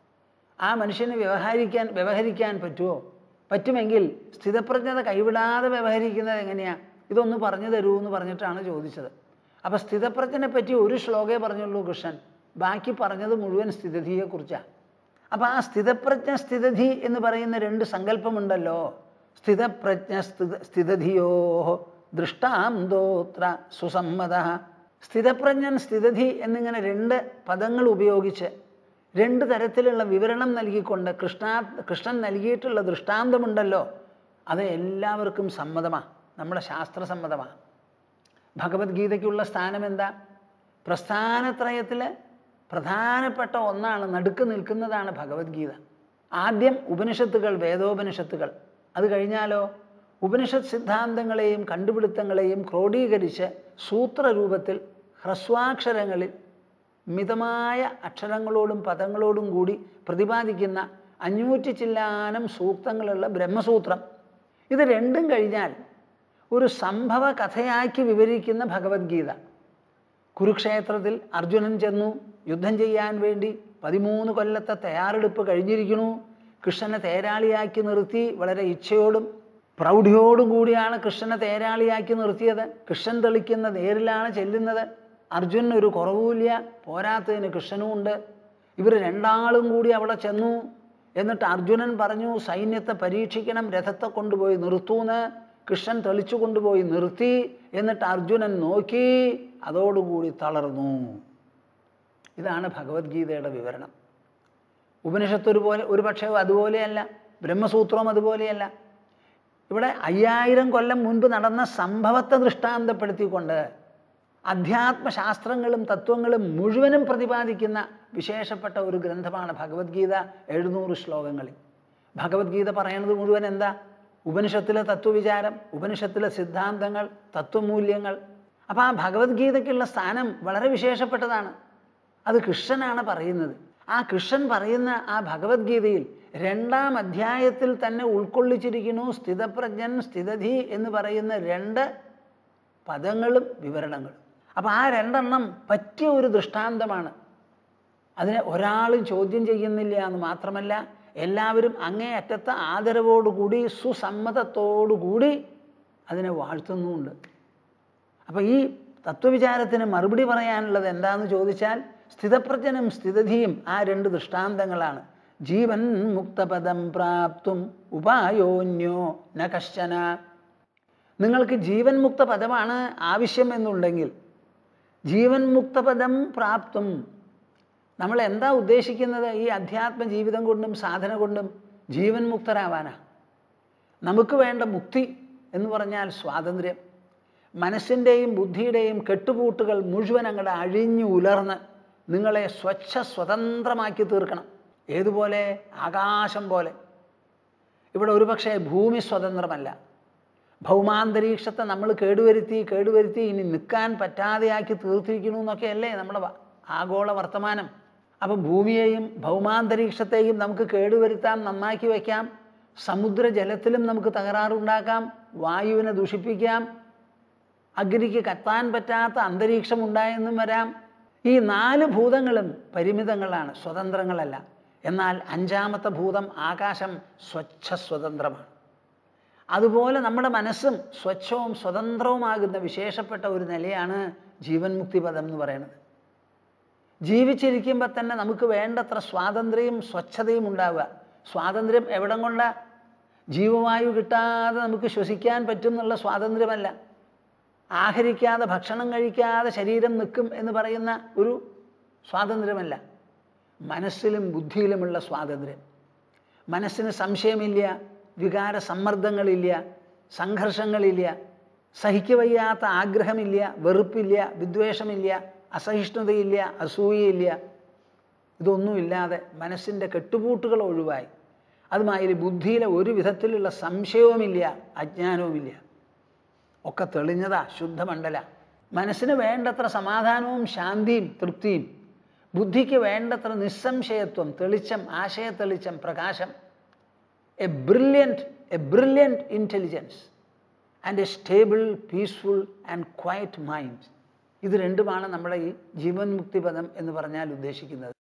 ആ മനുഷ്യന് വ്യവഹരിക്കാൻ വ്യവഹരിക്കാൻ പറ്റുമോ പറ്റുമെങ്കിൽ സ്ഥിതപ്രജ്ഞത കൈവിടാതെ വ്യവഹരിക്കുന്നത് എങ്ങനെയാണ് ഇതൊന്ന് പറഞ്ഞു തരൂ എന്ന് പറഞ്ഞിട്ടാണ് ചോദിച്ചത് അപ്പോൾ സ്ഥിതപ്രജ്ഞനെ പറ്റി ഒരു ശ്ലോകേ പറഞ്ഞുള്ളൂ കൃഷ്ണൻ ബാക്കി പറഞ്ഞത് മുഴുവൻ സ്ഥിതധിയെക്കുറിച്ചാണ് അപ്പോൾ ആ സ്ഥിതപ്രജ്ഞ സ്ഥിതധി എന്ന് പറയുന്ന രണ്ട് സങ്കല്പമുണ്ടല്ലോ സ്ഥിതപ്രജ്ഞ സ്ഥിത സ്ഥിതധിയോ ദൃഷ്ടാന്തോത്ര സുസമ്മത സ്ഥിതപ്രജ്ഞൻ സ്ഥിതധി എന്നിങ്ങനെ രണ്ട് പദങ്ങൾ ഉപയോഗിച്ച് രണ്ട് തരത്തിലുള്ള വിവരണം നൽകിക്കൊണ്ട് കൃഷ്ണ കൃഷ്ണൻ നൽകിയിട്ടുള്ള ദൃഷ്ടാന്തമുണ്ടല്ലോ അത് എല്ലാവർക്കും സമ്മതമാണ് നമ്മുടെ ശാസ്ത്രസമ്മതമാണ് ഭഗവത്ഗീതയ്ക്കുള്ള സ്ഥാനം എന്താ പ്രസ്ഥാനത്രയത്തിൽ പ്രധാനപ്പെട്ട ഒന്നാണ് നടുക്ക് നിൽക്കുന്നതാണ് ഭഗവത്ഗീത ആദ്യം ഉപനിഷത്തുകൾ വേദോപനിഷത്തുകൾ അത് കഴിഞ്ഞാലോ ഉപനിഷത്ത് സിദ്ധാന്തങ്ങളെയും കണ്ടുപിടുത്തങ്ങളെയും ക്രോഡീകരിച്ച് സൂത്രരൂപത്തിൽ ഹ്രസ്വാക്ഷരങ്ങളിൽ മിതമായ അക്ഷരങ്ങളോടും പദങ്ങളോടും കൂടി പ്രതിപാദിക്കുന്ന അഞ്ഞൂറ്റി ചില്ലാനം സൂക്തങ്ങളുള്ള ബ്രഹ്മസൂത്രം ഇത് രണ്ടും കഴിഞ്ഞാൽ ഒരു സംഭവ കഥയാക്കി വിവരിക്കുന്ന ഭഗവത്ഗീത കുരുക്ഷേത്രത്തിൽ അർജുനൻ ചെന്നു യുദ്ധം ചെയ്യാൻ വേണ്ടി പതിമൂന്ന് കൊല്ലത്തെ തയ്യാറെടുപ്പ് കഴിഞ്ഞിരിക്കുന്നു കൃഷ്ണനെ തേരാളിയാക്കി നിർത്തി വളരെ ഇച്ഛയോടും പ്രൗഢിയോടും കൂടിയാണ് കൃഷ്ണനെ തേരാളിയാക്കി നിർത്തിയത് കൃഷ്ണൻ തെളിക്കുന്ന നേരിലാണ് ചെല്ലുന്നത് അർജുനന് ഒരു കുറവുമില്ല പോരാത്തതിന് കൃഷ്ണനും ഉണ്ട് ഇവർ രണ്ടാളും കൂടി അവിടെ ചെന്നു എന്നിട്ട് അർജുനൻ പറഞ്ഞു സൈന്യത്തെ പരീക്ഷിക്കണം രഥത്തെ കൊണ്ടുപോയി നിർത്തൂന്ന് കൃഷ്ണൻ തെളിച്ചു കൊണ്ടുപോയി നിർത്തി എന്നിട്ട് അർജുനൻ നോക്കി അതോടുകൂടി തളർന്നു ഇതാണ് ഭഗവത്ഗീതയുടെ വിവരണം ഉപനിഷത്ത് ഒരുപോലെ ഒരു പക്ഷേ അതുപോലെയല്ല ബ്രഹ്മസൂത്രവും അതുപോലെയല്ല ഇവിടെ അയ്യായിരം കൊല്ലം മുൻപ് നടന്ന സംഭവത്തെ ദൃഷ്ടാന്തപ്പെടുത്തിക്കൊണ്ട് അധ്യാത്മശാസ്ത്രങ്ങളും തത്വങ്ങളും മുഴുവനും പ്രതിപാദിക്കുന്ന വിശേഷപ്പെട്ട ഒരു ഗ്രന്ഥമാണ് ഭഗവത്ഗീത എഴുന്നൂറ് ശ്ലോകങ്ങളിൽ ഭഗവത്ഗീത പറയുന്നത് മുഴുവൻ എന്താ ഉപനിഷത്തിലെ തത്വവിചാരം ഉപനിഷത്തിലെ സിദ്ധാന്തങ്ങൾ തത്വമൂല്യങ്ങൾ അപ്പോൾ ആ ഭഗവത്ഗീതയ്ക്കുള്ള സ്ഥാനം വളരെ വിശേഷപ്പെട്ടതാണ് അത് കൃഷ്ണനാണ് പറയുന്നത് ആ കൃഷ്ണൻ പറയുന്ന ആ ഭഗവത്ഗീതയിൽ രണ്ടാം അധ്യായത്തിൽ തന്നെ ഉൾക്കൊള്ളിച്ചിരിക്കുന്നു സ്ഥിതപ്രജ്ഞൻ സ്ഥിതധി എന്ന് പറയുന്ന രണ്ട് പദങ്ങളും വിവരണങ്ങളും അപ്പോൾ ആ രണ്ടെണ്ണം പറ്റിയ ഒരു ദൃഷ്ടാന്തമാണ് അതിനെ ഒരാളും ചോദ്യം ചെയ്യുന്നില്ല എന്ന് മാത്രമല്ല എല്ലാവരും അങ്ങേയറ്റത്തെ ആദരവോടുകൂടി സുസമ്മതത്തോടുകൂടി അതിനെ വാഴ്ത്തുന്നുമുണ്ട് അപ്പോൾ ഈ തത്വവിചാരത്തിന് മറുപടി പറയാനുള്ളത് എന്താണെന്ന് ചോദിച്ചാൽ സ്ഥിതപ്രജ്ഞനും സ്ഥിതധിയും ആ രണ്ട് ദൃഷ്ടാന്തങ്ങളാണ് ജീവൻ മുക്തപദം പ്രാപ്തും ഉപായോന്യോ ന കശ്ചന നിങ്ങൾക്ക് ജീവൻ മുക്ത പദമാണ് ആവശ്യം എന്നുണ്ടെങ്കിൽ ജീവൻ മുക്തപദം പ്രാപ്തും നമ്മൾ എന്താ ഉദ്ദേശിക്കുന്നത് ഈ അധ്യാത്മ ജീവിതം കൊണ്ടും സാധന കൊണ്ടും ജീവൻ മുക്തരാവാനാ നമുക്ക് വേണ്ട മുക്തി എന്ന് പറഞ്ഞാൽ സ്വാതന്ത്ര്യം മനസ്സിൻ്റെയും ബുദ്ധിയുടെയും കെട്ടുപൂട്ടുകൾ മുഴുവൻ അങ്ങടെ അഴിഞ്ഞു ഉലർന്ന് നിങ്ങളെ സ്വച്ഛ സ്വതന്ത്രമാക്കി തീർക്കണം ഏതുപോലെ ആകാശം പോലെ ഇവിടെ ഒരുപക്ഷെ ഭൂമി സ്വതന്ത്രമല്ല ഭൗമാന്തരീക്ഷത്തെ നമ്മൾ കേടുവരുത്തി കേടുവരുത്തി ഇനി നിൽക്കാൻ പറ്റാതെയാക്കി തീർത്തിരിക്കണു എന്നൊക്കെയല്ലേ നമ്മുടെ വ- ആഗോള വർത്തമാനം അപ്പം ഭൂമിയെയും ഭൗമാന്തരീക്ഷത്തെയും നമുക്ക് കേടുവരുത്താം നന്നാക്കി വയ്ക്കാം സമുദ്രജലത്തിലും നമുക്ക് തകരാറുണ്ടാക്കാം വായുവിനെ ദൂഷിപ്പിക്കാം അഗ്നിക്ക് കത്താൻ പറ്റാത്ത അന്തരീക്ഷം ഉണ്ടായെന്നും വരാം ഈ നാല് ഭൂതങ്ങളും പരിമിതങ്ങളാണ് സ്വതന്ത്രങ്ങളല്ല എന്നാൽ അഞ്ചാമത്തെ ഭൂതം ആകാശം സ്വച്ഛ സ്വതന്ത്രമാണ് അതുപോലെ നമ്മുടെ മനസ്സും സ്വച്ഛവും സ്വതന്ത്രവുമാകുന്ന വിശേഷപ്പെട്ട ഒരു നിലയാണ് ജീവൻ മുക്തിപദം എന്ന് പറയുന്നത് ജീവിച്ചിരിക്കുമ്പോൾ തന്നെ നമുക്ക് വേണ്ടത്ര സ്വാതന്ത്ര്യവും സ്വച്ഛതയും ഉണ്ടാവുക സ്വാതന്ത്ര്യം എവിടം കൊണ്ട ജീവവായു കിട്ടാതെ നമുക്ക് ശ്വസിക്കാൻ പറ്റും എന്നുള്ള സ്വാതന്ത്ര്യമല്ല ആഹരിക്കാതെ ഭക്ഷണം കഴിക്കാതെ ശരീരം നിൽക്കും എന്ന് പറയുന്ന ഒരു സ്വാതന്ത്ര്യമല്ല മനസ്സിലും ബുദ്ധിയിലുമുള്ള സ്വാതന്ത്ര്യം മനസ്സിന് സംശയമില്ല വികാര സമ്മർദ്ദങ്ങളില്ല സംഘർഷങ്ങളില്ല സഹിക്കവയ്യാത്ത ആഗ്രഹമില്ല വെറുപ്പില്ല വിദ്വേഷമില്ല അസഹിഷ്ണുതയില്ല അസൂയയില്ല ഇതൊന്നുമില്ലാതെ മനസ്സിൻ്റെ കെട്ടുപൂട്ടുകൾ ഒഴിവായി അതുമാതിരി ബുദ്ധിയിലെ ഒരു വിധത്തിലുള്ള സംശയവുമില്ല അജ്ഞാനവുമില്ല ഒക്കെ തെളിഞ്ഞതാ ശുദ്ധമണ്ഡല മനസ്സിന് വേണ്ടത്ര സമാധാനവും ശാന്തിയും തൃപ്തിയും ബുദ്ധിക്ക് വേണ്ടത്ര നിസ്സംശയത്വം തെളിച്ചം ആശയ തെളിച്ചം പ്രകാശം a brilliant a brilliant intelligence and a stable peaceful and quiet mind ഇത് രണ്ടുമാണ് നമ്മുടെ ഈ ജീവൻ മുക്തിപദം എന്ന് പറഞ്ഞാൽ ഉദ്ദേശിക്കുന്നത്